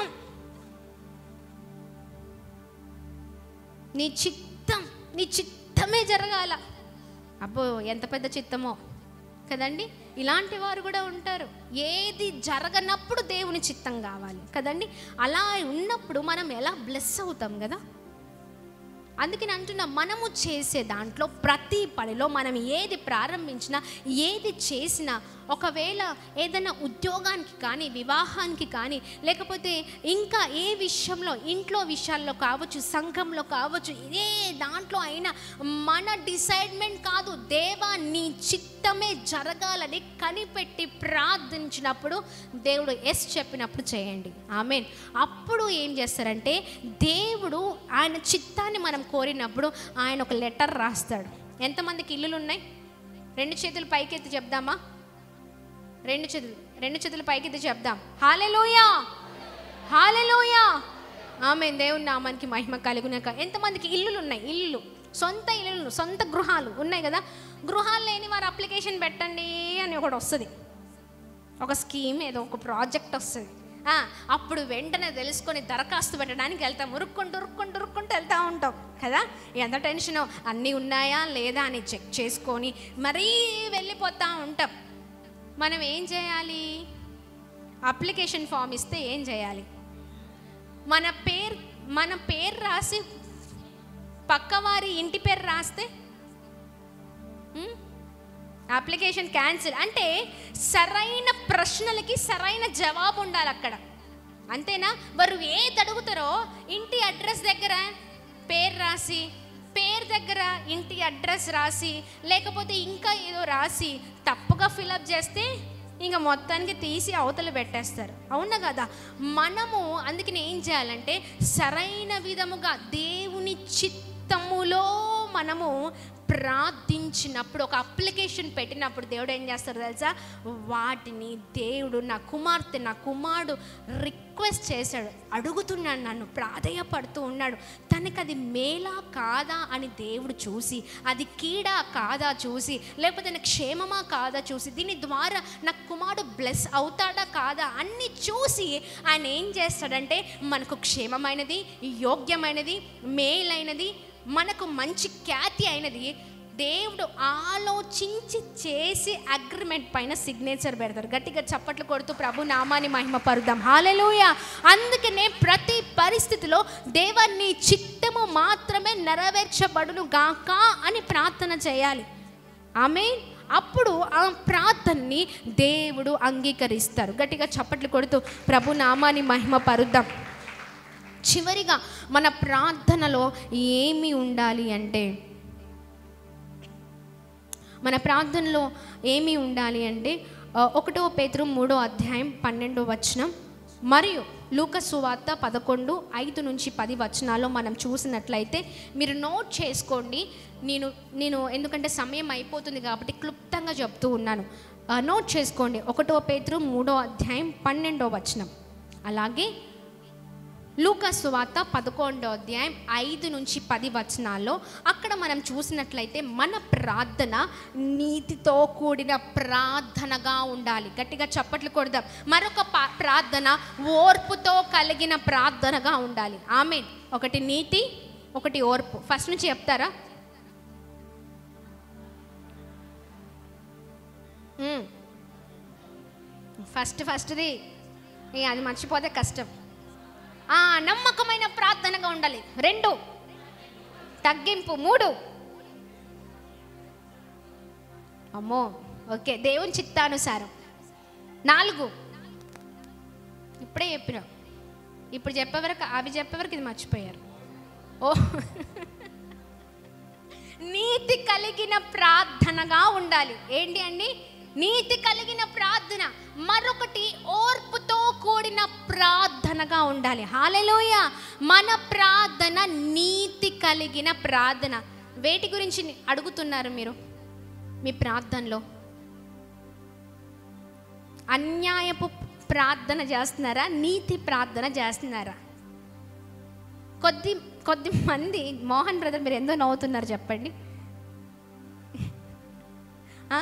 నీ చిత్తం నీ చిత్తమే జరగాల అబ్బో ఎంత పెద్ద చిత్తమో కదండి ఇలాంటి వారు కూడా ఉంటారు ఏది జరగనప్పుడు దేవుని చిత్తం కావాలి కదండి అలా ఉన్నప్పుడు మనం ఎలా బ్లెస్ అవుతాం కదా అందుకని అంటున్నా మనము చేసే దాంట్లో ప్రతి పనిలో మనం ఏది ప్రారంభించినా ఏది చేసినా ఒకవేళ ఏదైనా ఉద్యోగానికి కానీ వివాహానికి కానీ లేకపోతే ఇంకా ఏ విషయంలో ఇంట్లో విషయాల్లో కావచ్చు సంఘంలో కావచ్చు ఏ దాంట్లో అయినా మన డిసైడ్మెంట్ కాదు దేవా నీ చిత్తమే జరగాలని కనిపెట్టి ప్రార్థించినప్పుడు దేవుడు ఎస్ చెప్పినప్పుడు చేయండి ఆమెన్ అప్పుడు ఏం చేస్తారంటే దేవుడు ఆయన చిత్తాన్ని మనం కోరినప్పుడు ఆయన ఒక లెటర్ రాస్తాడు ఎంతమందికి ఇల్లులు ఉన్నాయి రెండు చేతులు పైకెత్తి చెప్దామా రెండు చేతులు రెండు చేతులు పైకెత్తి చెప్దాం హాలెలోయా హాలెలోయా ఆమె దేవుని నామానికి మహిమ కలుగునాక ఎంతమందికి ఇల్లులు ఉన్నాయి ఇల్లు సొంత ఇల్లులు సొంత గృహాలు ఉన్నాయి కదా గృహాలు లేని వారు అప్లికేషన్ పెట్టండి అని ఒకటి వస్తుంది ఒక స్కీమ్ ఏదో ఒక ప్రాజెక్ట్ వస్తుంది ఆ, అప్పుడు వెంటనే తెలుసుకొని దరఖాస్తు పెట్టడానికి వెళ్తాం ఉరుక్కుంటూ ఉరుక్కుంటూ ఉరుక్కుంటూ వెళ్తూ ఉంటాం కదా ఎంత టెన్షన్ అన్నీ ఉన్నాయా లేదా అని చెక్ చేసుకొని మరీ వెళ్ళిపోతూ ఉంటాం మనం ఏం చేయాలి అప్లికేషన్ ఫామ్ ఇస్తే ఏం చేయాలి మన పేరు మన పేరు రాసి పక్కవారి ఇంటి పేరు రాస్తే ఉం? అప్లికేషన్ క్యాన్సిల్ అంటే సరైన ప్రశ్నలకి సరైన జవాబు ఉండాలి అక్కడ అంతేనా వారు ఏది అడుగుతారో ఇంటి అడ్రస్ దగ్గర పేరు రాసి పేరు దగ్గర ఇంటి అడ్రస్ రాసి లేకపోతే ఇంకా ఏదో రాసి తప్పుగా ఫిలప్ చేస్తే ఇంకా మొత్తానికి తీసి అవతల పెట్టేస్తారు అవునా కదా మనము అందుకని ఏం చేయాలంటే సరైన విధముగా దేవుని చిత్తములో మనము ప్రార్థించినప్పుడు ఒక అప్లికేషన్ పెట్టినప్పుడు దేవుడు ఏం చేస్తాడు తెలుసా వాటిని దేవుడు నా కుమార్తె నా కుమారుడు రిక్వెస్ట్ చేశాడు అడుగుతున్నాడు నన్ను ప్రాధేయపడుతూ ఉన్నాడు తనకి అది మేలా కాదా అని దేవుడు చూసి అది కీడా కాదా చూసి లేకపోతే నాకు క్షేమమా కాదా చూసి దీని ద్వారా నా కుమారుడు బ్లెస్ అవుతాడా కాదా అన్ని చూసి ఆయన ఏం చేస్తాడంటే మనకు క్షేమమైనది యోగ్యమైనది మేలైనది మనకు మంచి ఖ్యాతి అయినది దేవుడు ఆలోచించి చేసి అగ్రిమెంట్ పైన సిగ్నేచర్ పెడతారు గట్టిగా చప్పట్లు కొడుతూ ప్రభు నామాన్ని మహిమ పరుద్దాం హాలెలూయ అందుకనే ప్రతి పరిస్థితిలో దేవాన్ని చిత్తము మాత్రమే నెరవేర్చబడును గాక అని ప్రార్థన చేయాలి ఆమె అప్పుడు ఆ ప్రార్థనని దేవుడు అంగీకరిస్తారు గట్టిగా చప్పట్లు కొడుతూ ప్రభు నామాన్ని మహిమ పరుద్దాం చివరిగా మన ప్రార్థనలో ఏమి ఉండాలి అంటే మన ప్రార్థనలో ఏమి ఉండాలి అంటే ఆ, ఒకటో పేతురు మూడో అధ్యాయం పన్నెండో వచనం మరియు లూక సువార్త పదకొండు ఐదు నుంచి పది వచనాల్లో మనం చూసినట్లయితే మీరు నోట్ చేసుకోండి నేను నేను ఎందుకంటే సమయం అయిపోతుంది కాబట్టి క్లుప్తంగా చెప్తూ ఉన్నాను ఆ, నోట్ చేసుకోండి ఒకటో పేతురు మూడో అధ్యాయం పన్నెండో వచనం అలాగే లూకా సువార్త పదకొండో అధ్యాయం ఐదు నుంచి పది వచనాల్లో అక్కడ మనం చూసినట్లయితే మన ప్రార్థన నీతితో కూడిన ప్రార్థనగా ఉండాలి గట్టిగా చప్పట్లు కొడదాం మరొక పా- ప్రార్థన ఓర్పుతో కలిగిన ప్రార్థనగా ఉండాలి ఆమె ఒకటి నీతి ఒకటి ఓర్పు ఫస్ట్ నుంచి చెప్తారా మ్మ్. ఫస్ట్ ఫస్ట్ది ఇక అది మర్చిపోతే కష్టం ఆ నమ్మకమైన ప్రార్థనగా ఉండాలి రెండు తగ్గింపు మూడు అమ్మో ఓకే దేవుని చిత్తానుసారం నాలుగు ఇప్పుడే చెప్పిన ఇప్పుడు చెప్పేవరకు అవి చెప్పేవరకు ఇది మర్చిపోయారు ఓ నీతి కలిగిన ప్రార్థనగా ఉండాలి ఏంటి అండి నీతి కలిగిన ప్రార్థన మరొకటి ఓర్పుతో కూడిన ప్రార్థనగా ఉండాలి హాలెలోయ మన ప్రార్థన నీతి కలిగిన ప్రార్థన వేటి గురించి అడుగుతున్నారు మీరు మీ ప్రార్థనలో అన్యాయపు ప్రార్థన చేస్తున్నారా నీతి ప్రార్థన చేస్తున్నారా కొద్ది కొద్ది మంది మోహన్ బ్రదర్ మీరు ఎంతో నవ్వుతున్నారు చెప్పండి ఆ?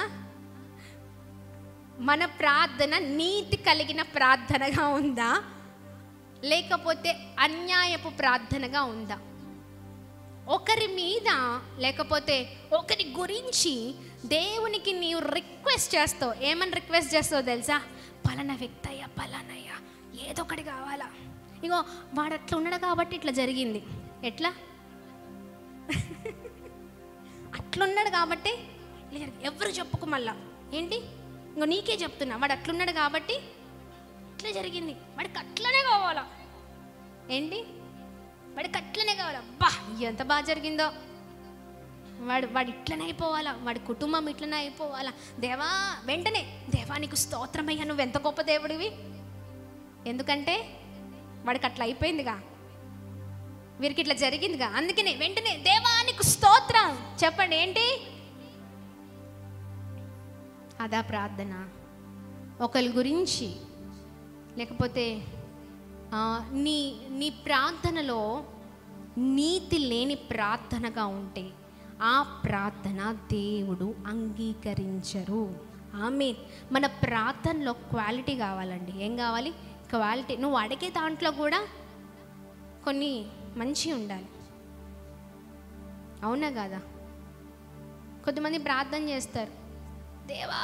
మన ప్రార్థన నీతి కలిగిన ప్రార్థనగా ఉందా లేకపోతే అన్యాయపు ప్రార్థనగా ఉందా ఒకరి మీద లేకపోతే ఒకరి గురించి దేవునికి నీవు రిక్వెస్ట్ చేస్తావు ఏమని రిక్వెస్ట్ చేస్తావు తెలుసా పలానా వ్యక్తి అయ్యా పలానయ్యా ఏదో ఒకటి కావాలా ఇగో వాడు అట్లా ఉన్నాడు కాబట్టి ఇట్లా జరిగింది ఎట్లా అట్లున్నాడు కాబట్టి ఇట్లా జరిగింది. ఎవరు చెప్పుకు మళ్ళా ఏంటి ఇంకో నీకే చెప్తున్నా వాడు అట్లున్నాడు కాబట్టి ఇట్లా జరిగింది వాడికి అట్లనే కావాలా ఏంటి వాడికి అట్లనే కావాలా బా ఎంత బాగా జరిగిందో వాడు వాడు ఇట్లనే అయిపోవాలా వాడి కుటుంబం ఇట్లనే అయిపోవాలా దేవా వెంటనే దేవా నీకు స్తోత్రమయ్యా నువ్వు ఎంత గొప్ప దేవుడివి ఎందుకంటే వాడికి అట్లా అయిపోయిందిగా వీరికి ఇట్లా జరిగిందిగా అందుకనే వెంటనే దేవా నీకు స్తోత్రం చెప్పండి ఏంటి అదా ప్రార్థన ఒకరి గురించి లేకపోతే ఆ, నీ నీ ప్రార్థనలో నీతి లేని ప్రార్థనగా ఉంటే ఆ ప్రార్థన దేవుడు అంగీకరించరు ఆమె మన ప్రార్థనలో క్వాలిటీ కావాలండి ఏం కావాలి క్వాలిటీ నువ్వు అడిగే దాంట్లో కూడా కొన్ని మంచి ఉండాలి అవునా కాదా కొంతమంది ప్రార్థన చేస్తారు దేవా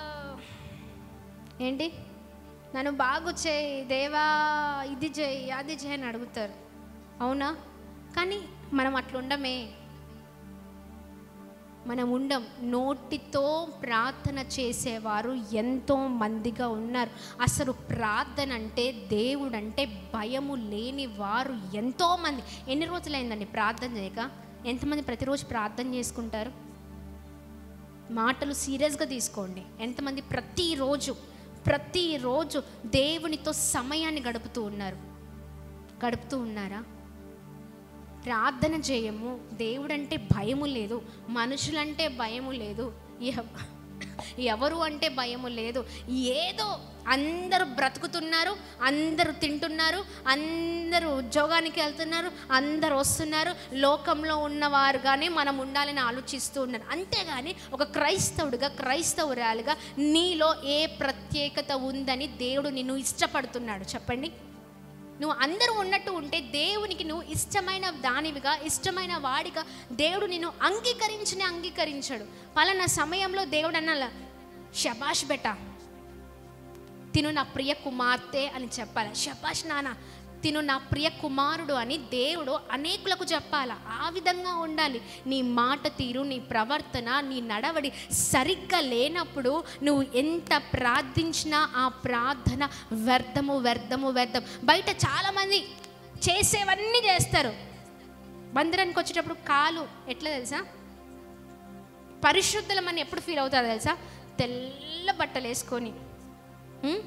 ఏంటి నన్ను బాగు చేయి దేవా ఇది చేయి అది చేయి అని అడుగుతారు అవునా కానీ మనం అట్లా ఉండమే మనం ఉండం నోటితో ప్రార్థన చేసేవారు ఎంతో మందిగా ఉన్నారు అసలు ప్రార్థన అంటే దేవుడు అంటే భయము లేని వారు ఎంతో మంది ఎన్ని రోజులైందండి ప్రార్థన చేయక ఎంతమంది ప్రతిరోజు ప్రార్థన చేసుకుంటారు మాటలు సీరియస్గా తీసుకోండి ఎంతమంది ప్రతిరోజు ప్రతిరోజు దేవునితో సమయాన్ని గడుపుతూ ఉన్నారు గడుపుతూ ఉన్నారా ప్రార్థన చేయము దేవుడంటే భయము లేదు మనుషులంటే భయము లేదు ఎవ- ఎవరు అంటే భయము లేదు ఏదో అందరూ బ్రతుకుతున్నారు అందరూ తింటున్నారు అందరూ ఉద్యోగానికి వెళ్తున్నారు అందరూ వస్తున్నారు లోకంలో ఉన్నవారుగానే మనం ఉండాలని ఆలోచిస్తూ ఉన్నారు అంతేగాని ఒక క్రైస్తవుడిగా క్రైస్తవురాలుగా నీలో ఏ ప్రత్యేకత ఉందని దేవుడు నిన్ను ఇష్టపడుతున్నాడు చెప్పండి నువ్వు అందరూ ఉన్నట్టు ఉంటే దేవునికి నువ్వు ఇష్టమైన దానివిగా ఇష్టమైన వాడిగా దేవుడు నిన్ను అంగీకరించని అంగీకరించాడు పలానా సమయంలో దేవుడు అన్న శబాష్ బెట తిను నా ప్రియ కుమార్తె అని చెప్పాలి శబాష్ నాన్న తిను నా ప్రియ కుమారుడు అని దేవుడు అనేకులకు చెప్పాల ఆ విధంగా ఉండాలి నీ మాట తీరు నీ ప్రవర్తన నీ నడవడి సరిగ్గా లేనప్పుడు నువ్వు ఎంత ప్రార్థించినా ఆ ప్రార్థన వ్యర్థము వ్యర్థము వ్యర్థం బయట చాలామంది చేసేవన్నీ చేస్తారు మందిరానికి వచ్చేటప్పుడు కాలు ఎట్లా తెలుసా పరిశుద్ధులమని ఎప్పుడు ఫీల్ అవుతారో తెలుసా తెల్ల బట్టలు వేసుకొని ఉం?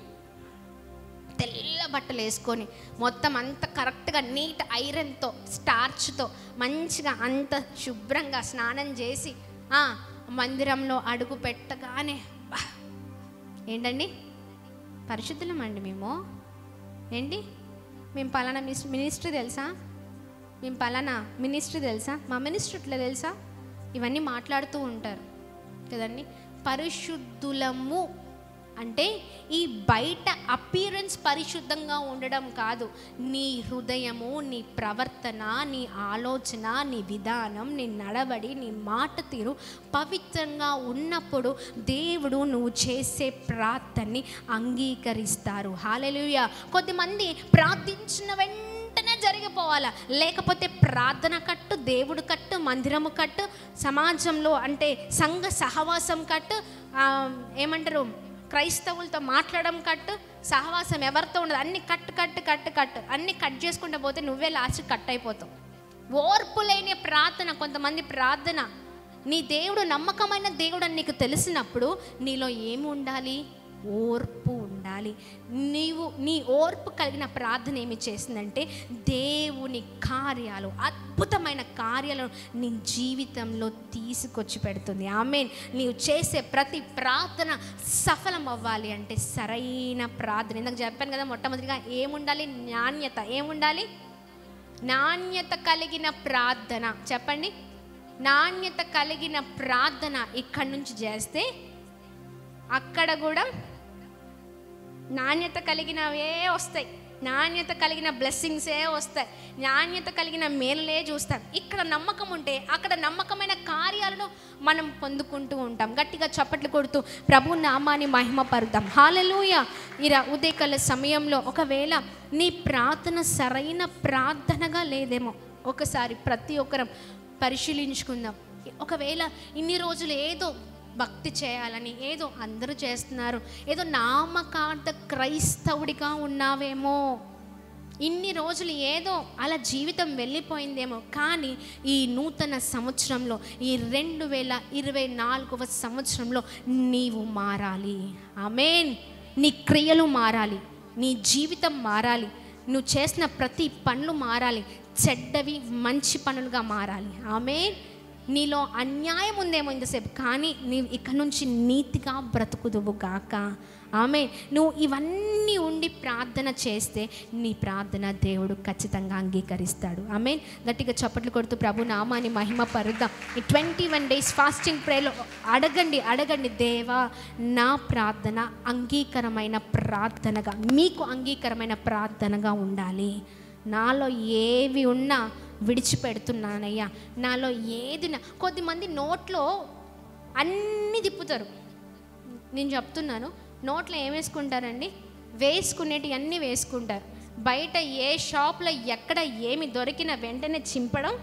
తెల్ల బట్టలు వేసుకొని మొత్తం అంత కరెక్ట్గా నీట్ ఐరన్తో స్టార్చ్తో మంచిగా అంత శుభ్రంగా స్నానం చేసి ఆ, మందిరంలో అడుగు పెట్టగానే బా ఏంటండి పరిశుద్ధులమండి మేము ఏంటి మేము పలానా మిస్ మినిస్ట్రీ తెలుసా మేము పలానా మినిస్ట్రీ తెలుసా మా మినిస్ట్రీ ఇట్లా తెలుసా ఇవన్నీ మాట్లాడుతూ ఉంటారు కదండి పరిశుద్ధులము అంటే ఈ బయట అపీరెన్స్ పరిశుద్ధంగా ఉండడం కాదు నీ హృదయము నీ ప్రవర్తన నీ ఆలోచన నీ విధానం నీ నడవడి నీ మాట తీరు పవిత్రంగా ఉన్నప్పుడు దేవుడు నువ్వు చేసే ప్రార్థనని అంగీకరిస్తారు హాలెలుయ కొద్దిమంది ప్రార్థించిన వెంటనే జరిగిపోవాలా లేకపోతే ప్రార్థన కట్టు దేవుడు కట్టు మందిరము కట్టు సమాజంలో అంటే సంఘ సహవాసం కట్టు ఆ, ఏమంటారు క్రైస్తవులతో మాట్లాడడం కట్టు సహవాసం ఎవరితో ఉండదు అన్ని కట్టు కట్టు కట్టు కట్టు అన్ని కట్ చేసుకుంటూ పోతే నువ్వే లాస్ట్ కట్ అయిపోతావు ఓర్పు లేని ప్రార్థన కొంతమంది ప్రార్థన నీ దేవుడు నమ్మకమైన దేవుడు అని నీకు తెలిసినప్పుడు నీలో ఏమి ఉండాలి ఓర్పు ఉండాలి నీవు నీ ఓర్పు కలిగిన ప్రార్థన ఏమి చేసిందంటే దేవుని కార్యాలు అద్భుతమైన కార్యాలను నీ జీవితంలో తీసుకొచ్చి పెడుతుంది ఆమె నీవు చేసే ప్రతి ప్రార్థన సఫలం అవ్వాలి అంటే సరైన ప్రార్థన ఇందాక చెప్పాను కదా మొట్టమొదటిగా ఏముండాలి నాణ్యత ఏముండాలి నాణ్యత కలిగిన ప్రార్థన చెప్పండి నాణ్యత కలిగిన ప్రార్థన ఇక్కడి నుంచి చేస్తే అక్కడ కూడా నాణ్యత కలిగినవే వస్తాయి నాణ్యత కలిగిన బ్లెస్సింగ్సే వస్తాయి నాణ్యత కలిగిన మేలులే చూస్తాం ఇక్కడ నమ్మకం ఉంటే అక్కడ నమ్మకమైన కార్యాలను మనం పొందుకుంటూ ఉంటాం గట్టిగా చప్పట్లు కొడుతూ ప్రభు నామాన్ని మహిమపరుద్దాం హాలెలూయ ఇరా ఉదయకాల సమయంలో ఒకవేళ నీ ప్రార్థన సరైన ప్రార్థనగా లేదేమో ఒకసారి ప్రతి ఒక్కరం పరిశీలించుకుందాం ఒకవేళ ఇన్ని రోజులు ఏదో భక్తి చేయాలని ఏదో అందరూ చేస్తున్నారు ఏదో నామకార్థ క్రైస్తవుడిగా ఉన్నావేమో ఇన్ని రోజులు ఏదో అలా జీవితం వెళ్ళిపోయిందేమో కానీ ఈ నూతన సంవత్సరంలో ఈ రెండు వేల ఇరవై నాలుగవ సంవత్సరంలో నీవు మారాలి ఆమెన్ నీ క్రియలు మారాలి నీ జీవితం మారాలి నువ్వు చేసిన ప్రతి పనులు మారాలి చెడ్డవి మంచి పనులుగా మారాలి ఆమెన్ నీలో అన్యాయం ఉందేమో ఇంతసేపు కానీ నీవు ఇక నుంచి నీతిగా బ్రతుకుదువు గాక ఆమె నువ్వు ఇవన్నీ ఉండి ప్రార్థన చేస్తే నీ ప్రార్థన దేవుడు ఖచ్చితంగా అంగీకరిస్తాడు ఆమె గట్టిగా చప్పట్లు కొడుతూ ప్రభు నామాని మహిమ పరుద్దాం ఈ ట్వంటీ వన్ డేస్ ఫాస్టింగ్ ప్రేలో అడగండి అడగండి దేవా నా ప్రార్థన అంగీకరమైన ప్రార్థనగా మీకు అంగీకరమైన ప్రార్థనగా ఉండాలి నాలో ఏవి ఉన్నా విడిచిపెడుతున్నానయ్యా నాలో ఏది నా కొద్దిమంది నోట్లో అన్నీ తిప్పుతారు నేను చెప్తున్నాను నోట్లో ఏం వేసుకుంటారండి వేసుకునేటి అన్నీ వేసుకుంటారు బయట ఏ షాప్లో ఎక్కడ ఏమి దొరికిన వెంటనే చింపడం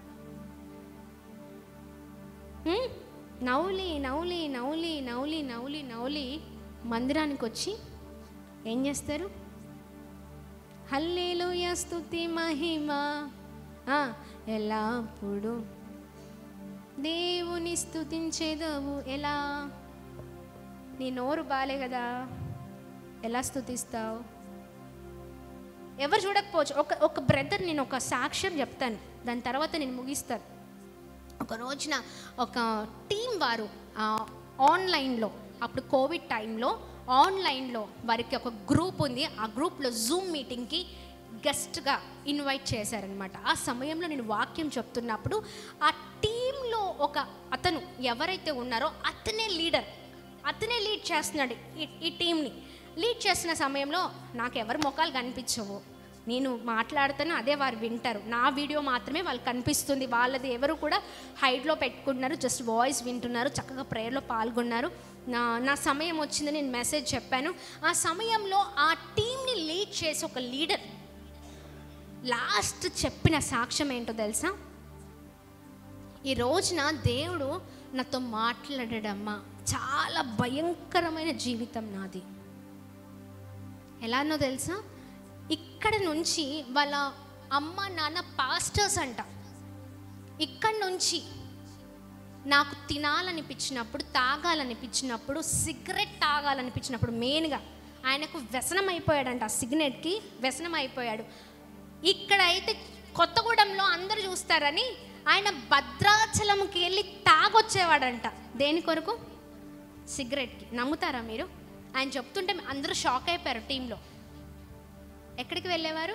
ఉమ్, నవ్వులి నవ్వులి నవ్వులి నవ్వులి నవ్వులి నవ్వులి మందిరానికి వచ్చి ఏం చేస్తారు హల్లేలూయ స్తుతి మహిమ ఆ, ఎల్లప్పుడు దేవుని స్తుతించేదవు ఎలా నీ నోరు బాలే కదా ఎలా స్తుతిస్తావు ఎవరు చూడకపోవచ్చు ఒక ఒక బ్రదర్ నేను ఒక సాక్ష్యం చెప్తాను దాని తర్వాత నేను ముగిస్తాను ఒక రోజున ఒక టీం వారు ఆ, ఆన్లైన్లో అప్పుడు కోవిడ్ టైంలో ఆన్లైన్లో వారికి ఒక గ్రూప్ ఉంది ఆ గ్రూప్లో జూమ్ మీటింగ్కి గెస్ట్గా ఇన్వైట్ చేశారనమాట ఆ సమయంలో నేను వాక్యం చెప్తున్నప్పుడు ఆ టీంలో ఒక అతను ఎవరైతే ఉన్నారో అతనే లీడర్ అతనే లీడ్ చేస్తున్నాడు ఈ ఈ టీంని లీడ్ చేస్తున్న సమయంలో నాకు ఎవరి ముఖాలు కనిపించవు నేను మాట్లాడుతాను అదే వారు వింటారు నా వీడియో మాత్రమే వాళ్ళకి కనిపిస్తుంది వాళ్ళది ఎవరు కూడా హైడ్లో పెట్టుకుంటున్నారు జస్ట్ వాయిస్ వింటున్నారు చక్కగా ప్రేయర్లో పాల్గొన్నారు నా నా సమయం వచ్చింది నేను మెసేజ్ చెప్పాను ఆ సమయంలో ఆ టీంని లీడ్ చేసి ఒక లీడర్ లాస్ట్ చెప్పిన సాక్ష్యం ఏంటో తెలుసా ఈ రోజున దేవుడు నాతో మాట్లాడాడమ్మా చాలా భయంకరమైన జీవితం నాది ఎలానో తెలుసా ఇక్కడ నుంచి వాళ్ళ అమ్మ నాన్న పాస్టర్స్ అంట ఇక్కడ నుంచి నాకు తినాలనిపించినప్పుడు తాగాలనిపించినప్పుడు సిగరెట్ తాగాలనిపించినప్పుడు మెయిన్గా ఆయనకు వ్యసనం అయిపోయాడంట ఆ సిగరెట్కి వ్యసనం అయిపోయాడు ఇక్కడ అయితే కొత్తగూడెంలో అందరూ చూస్తారని ఆయన భద్రాచలంకి వెళ్ళి తాగొచ్చేవాడంట దేని కొరకు సిగరెట్కి నమ్ముతారా మీరు ఆయన చెప్తుంటే అందరూ షాక్ అయిపోయారు టీంలో ఎక్కడికి వెళ్ళేవారు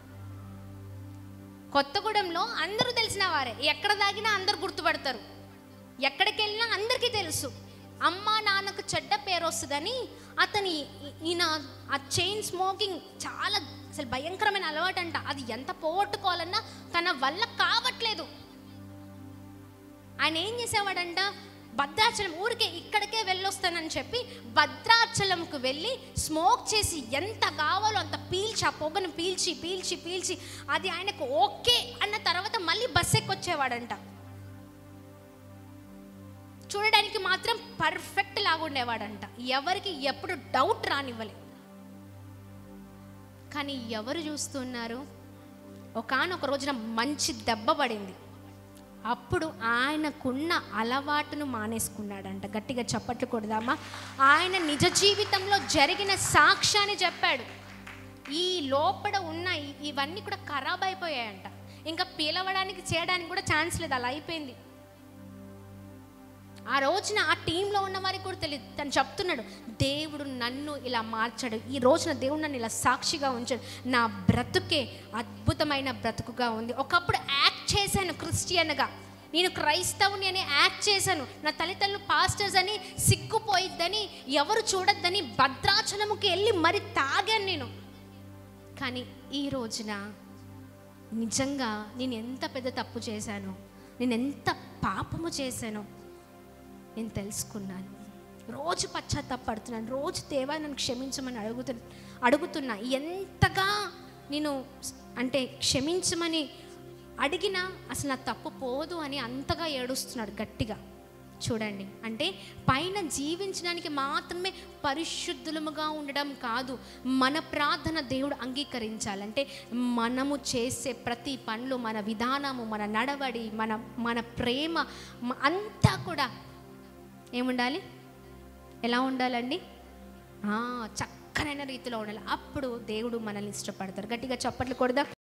కొత్తగూడెంలో అందరూ తెలిసిన వారే ఎక్కడ దాగినా అందరు గుర్తుపడతారు ఎక్కడికి వెళ్ళినా అందరికీ తెలుసు అమ్మ నాన్నకు చెడ్డ పేరు వస్తుందని అతని ఈ- ఈయన ఆ చైన్ స్మోకింగ్ చాలా అసలు భయంకరమైన అలవాటు అంట అది ఎంత పోగొట్టుకోవాలన్నా తన వల్ల కావట్లేదు ఆయన ఏం చేసేవాడంట భద్రాచలం ఊరికే ఇక్కడికే వెళ్ళొస్తానని చెప్పి భద్రాచలంకు వెళ్ళి స్మోక్ చేసి ఎంత కావాలో అంత పీల్చి ఆ పొగను పీల్చి పీల్చి పీల్చి అది ఆయనకు ఓకే అన్న తర్వాత మళ్ళీ బస్ ఎక్కొచ్చేవాడంట చూడడానికి మాత్రం పర్ఫెక్ట్ లాగా ఉండేవాడంట ఎవరికి ఎప్పుడు డౌట్ రానివ్వలే కానీ ఎవరు చూస్తున్నారు ఒకనొక రోజున మంచి దెబ్బ పడింది అప్పుడు ఆయనకున్న అలవాటును మానేసుకున్నాడంట గట్టిగా చప్పట్లు కొడదామా ఆయన నిజ జీవితంలో జరిగిన సాక్ష్యాన్ని చెప్పాడు ఈ లోపల ఉన్న ఈ- ఇవన్నీ కూడా ఖరాబ్ అయిపోయాయంట ఇంకా పిలవడానికి చేయడానికి కూడా ఛాన్స్ లేదు అలా అయిపోయింది ఆ రోజున ఆ టీంలో ఉన్న వారికి కూడా తెలియదు తను చెప్తున్నాడు దేవుడు నన్ను ఇలా మార్చాడు ఈ రోజున దేవుడు నన్ను ఇలా సాక్షిగా ఉంచాడు నా బ్రతుకే అద్భుతమైన బ్రతుకుగా ఉంది ఒకప్పుడు యాక్ట్ చేశాను క్రిస్టియన్గా నేను క్రైస్తవుని అని యాక్ట్ చేశాను నా తల్లిదండ్రులు పాస్టర్స్ అని సిగ్గుపోయిద్దని ఎవరు చూడొద్దని భద్రాచలముకి వెళ్ళి మరి తాగాను నేను కానీ ఈ రోజున నిజంగా నేను ఎంత పెద్ద తప్పు చేశానో నేను ఎంత పాపము చేశానో నేను తెలుసుకున్నాను రోజు పశ్చాత్తాపడుతున్నాను రోజు దేవా నన్ను క్షమించమని అడుగుతు అడుగుతున్నా ఎంతగా నేను అంటే క్షమించమని అడిగినా అసలు నా తప్పు పోదు అని అంతగా ఏడుస్తున్నాడు గట్టిగా చూడండి అంటే పైన జీవించడానికి మాత్రమే పరిశుద్ధులముగా ఉండడం కాదు మన ప్రార్థన దేవుడు అంగీకరించాలంటే మనము చేసే ప్రతి పనులు మన విధానము మన నడవడి మన మన ప్రేమ మ- అంతా కూడా ఏముండాలి ఎలా ఉండాలండి ఆ, చక్కనైన రీతిలో ఉండాలి అప్పుడు దేవుడు మనల్ని ఇష్టపడతారు గట్టిగా చప్పట్లు కొడదాం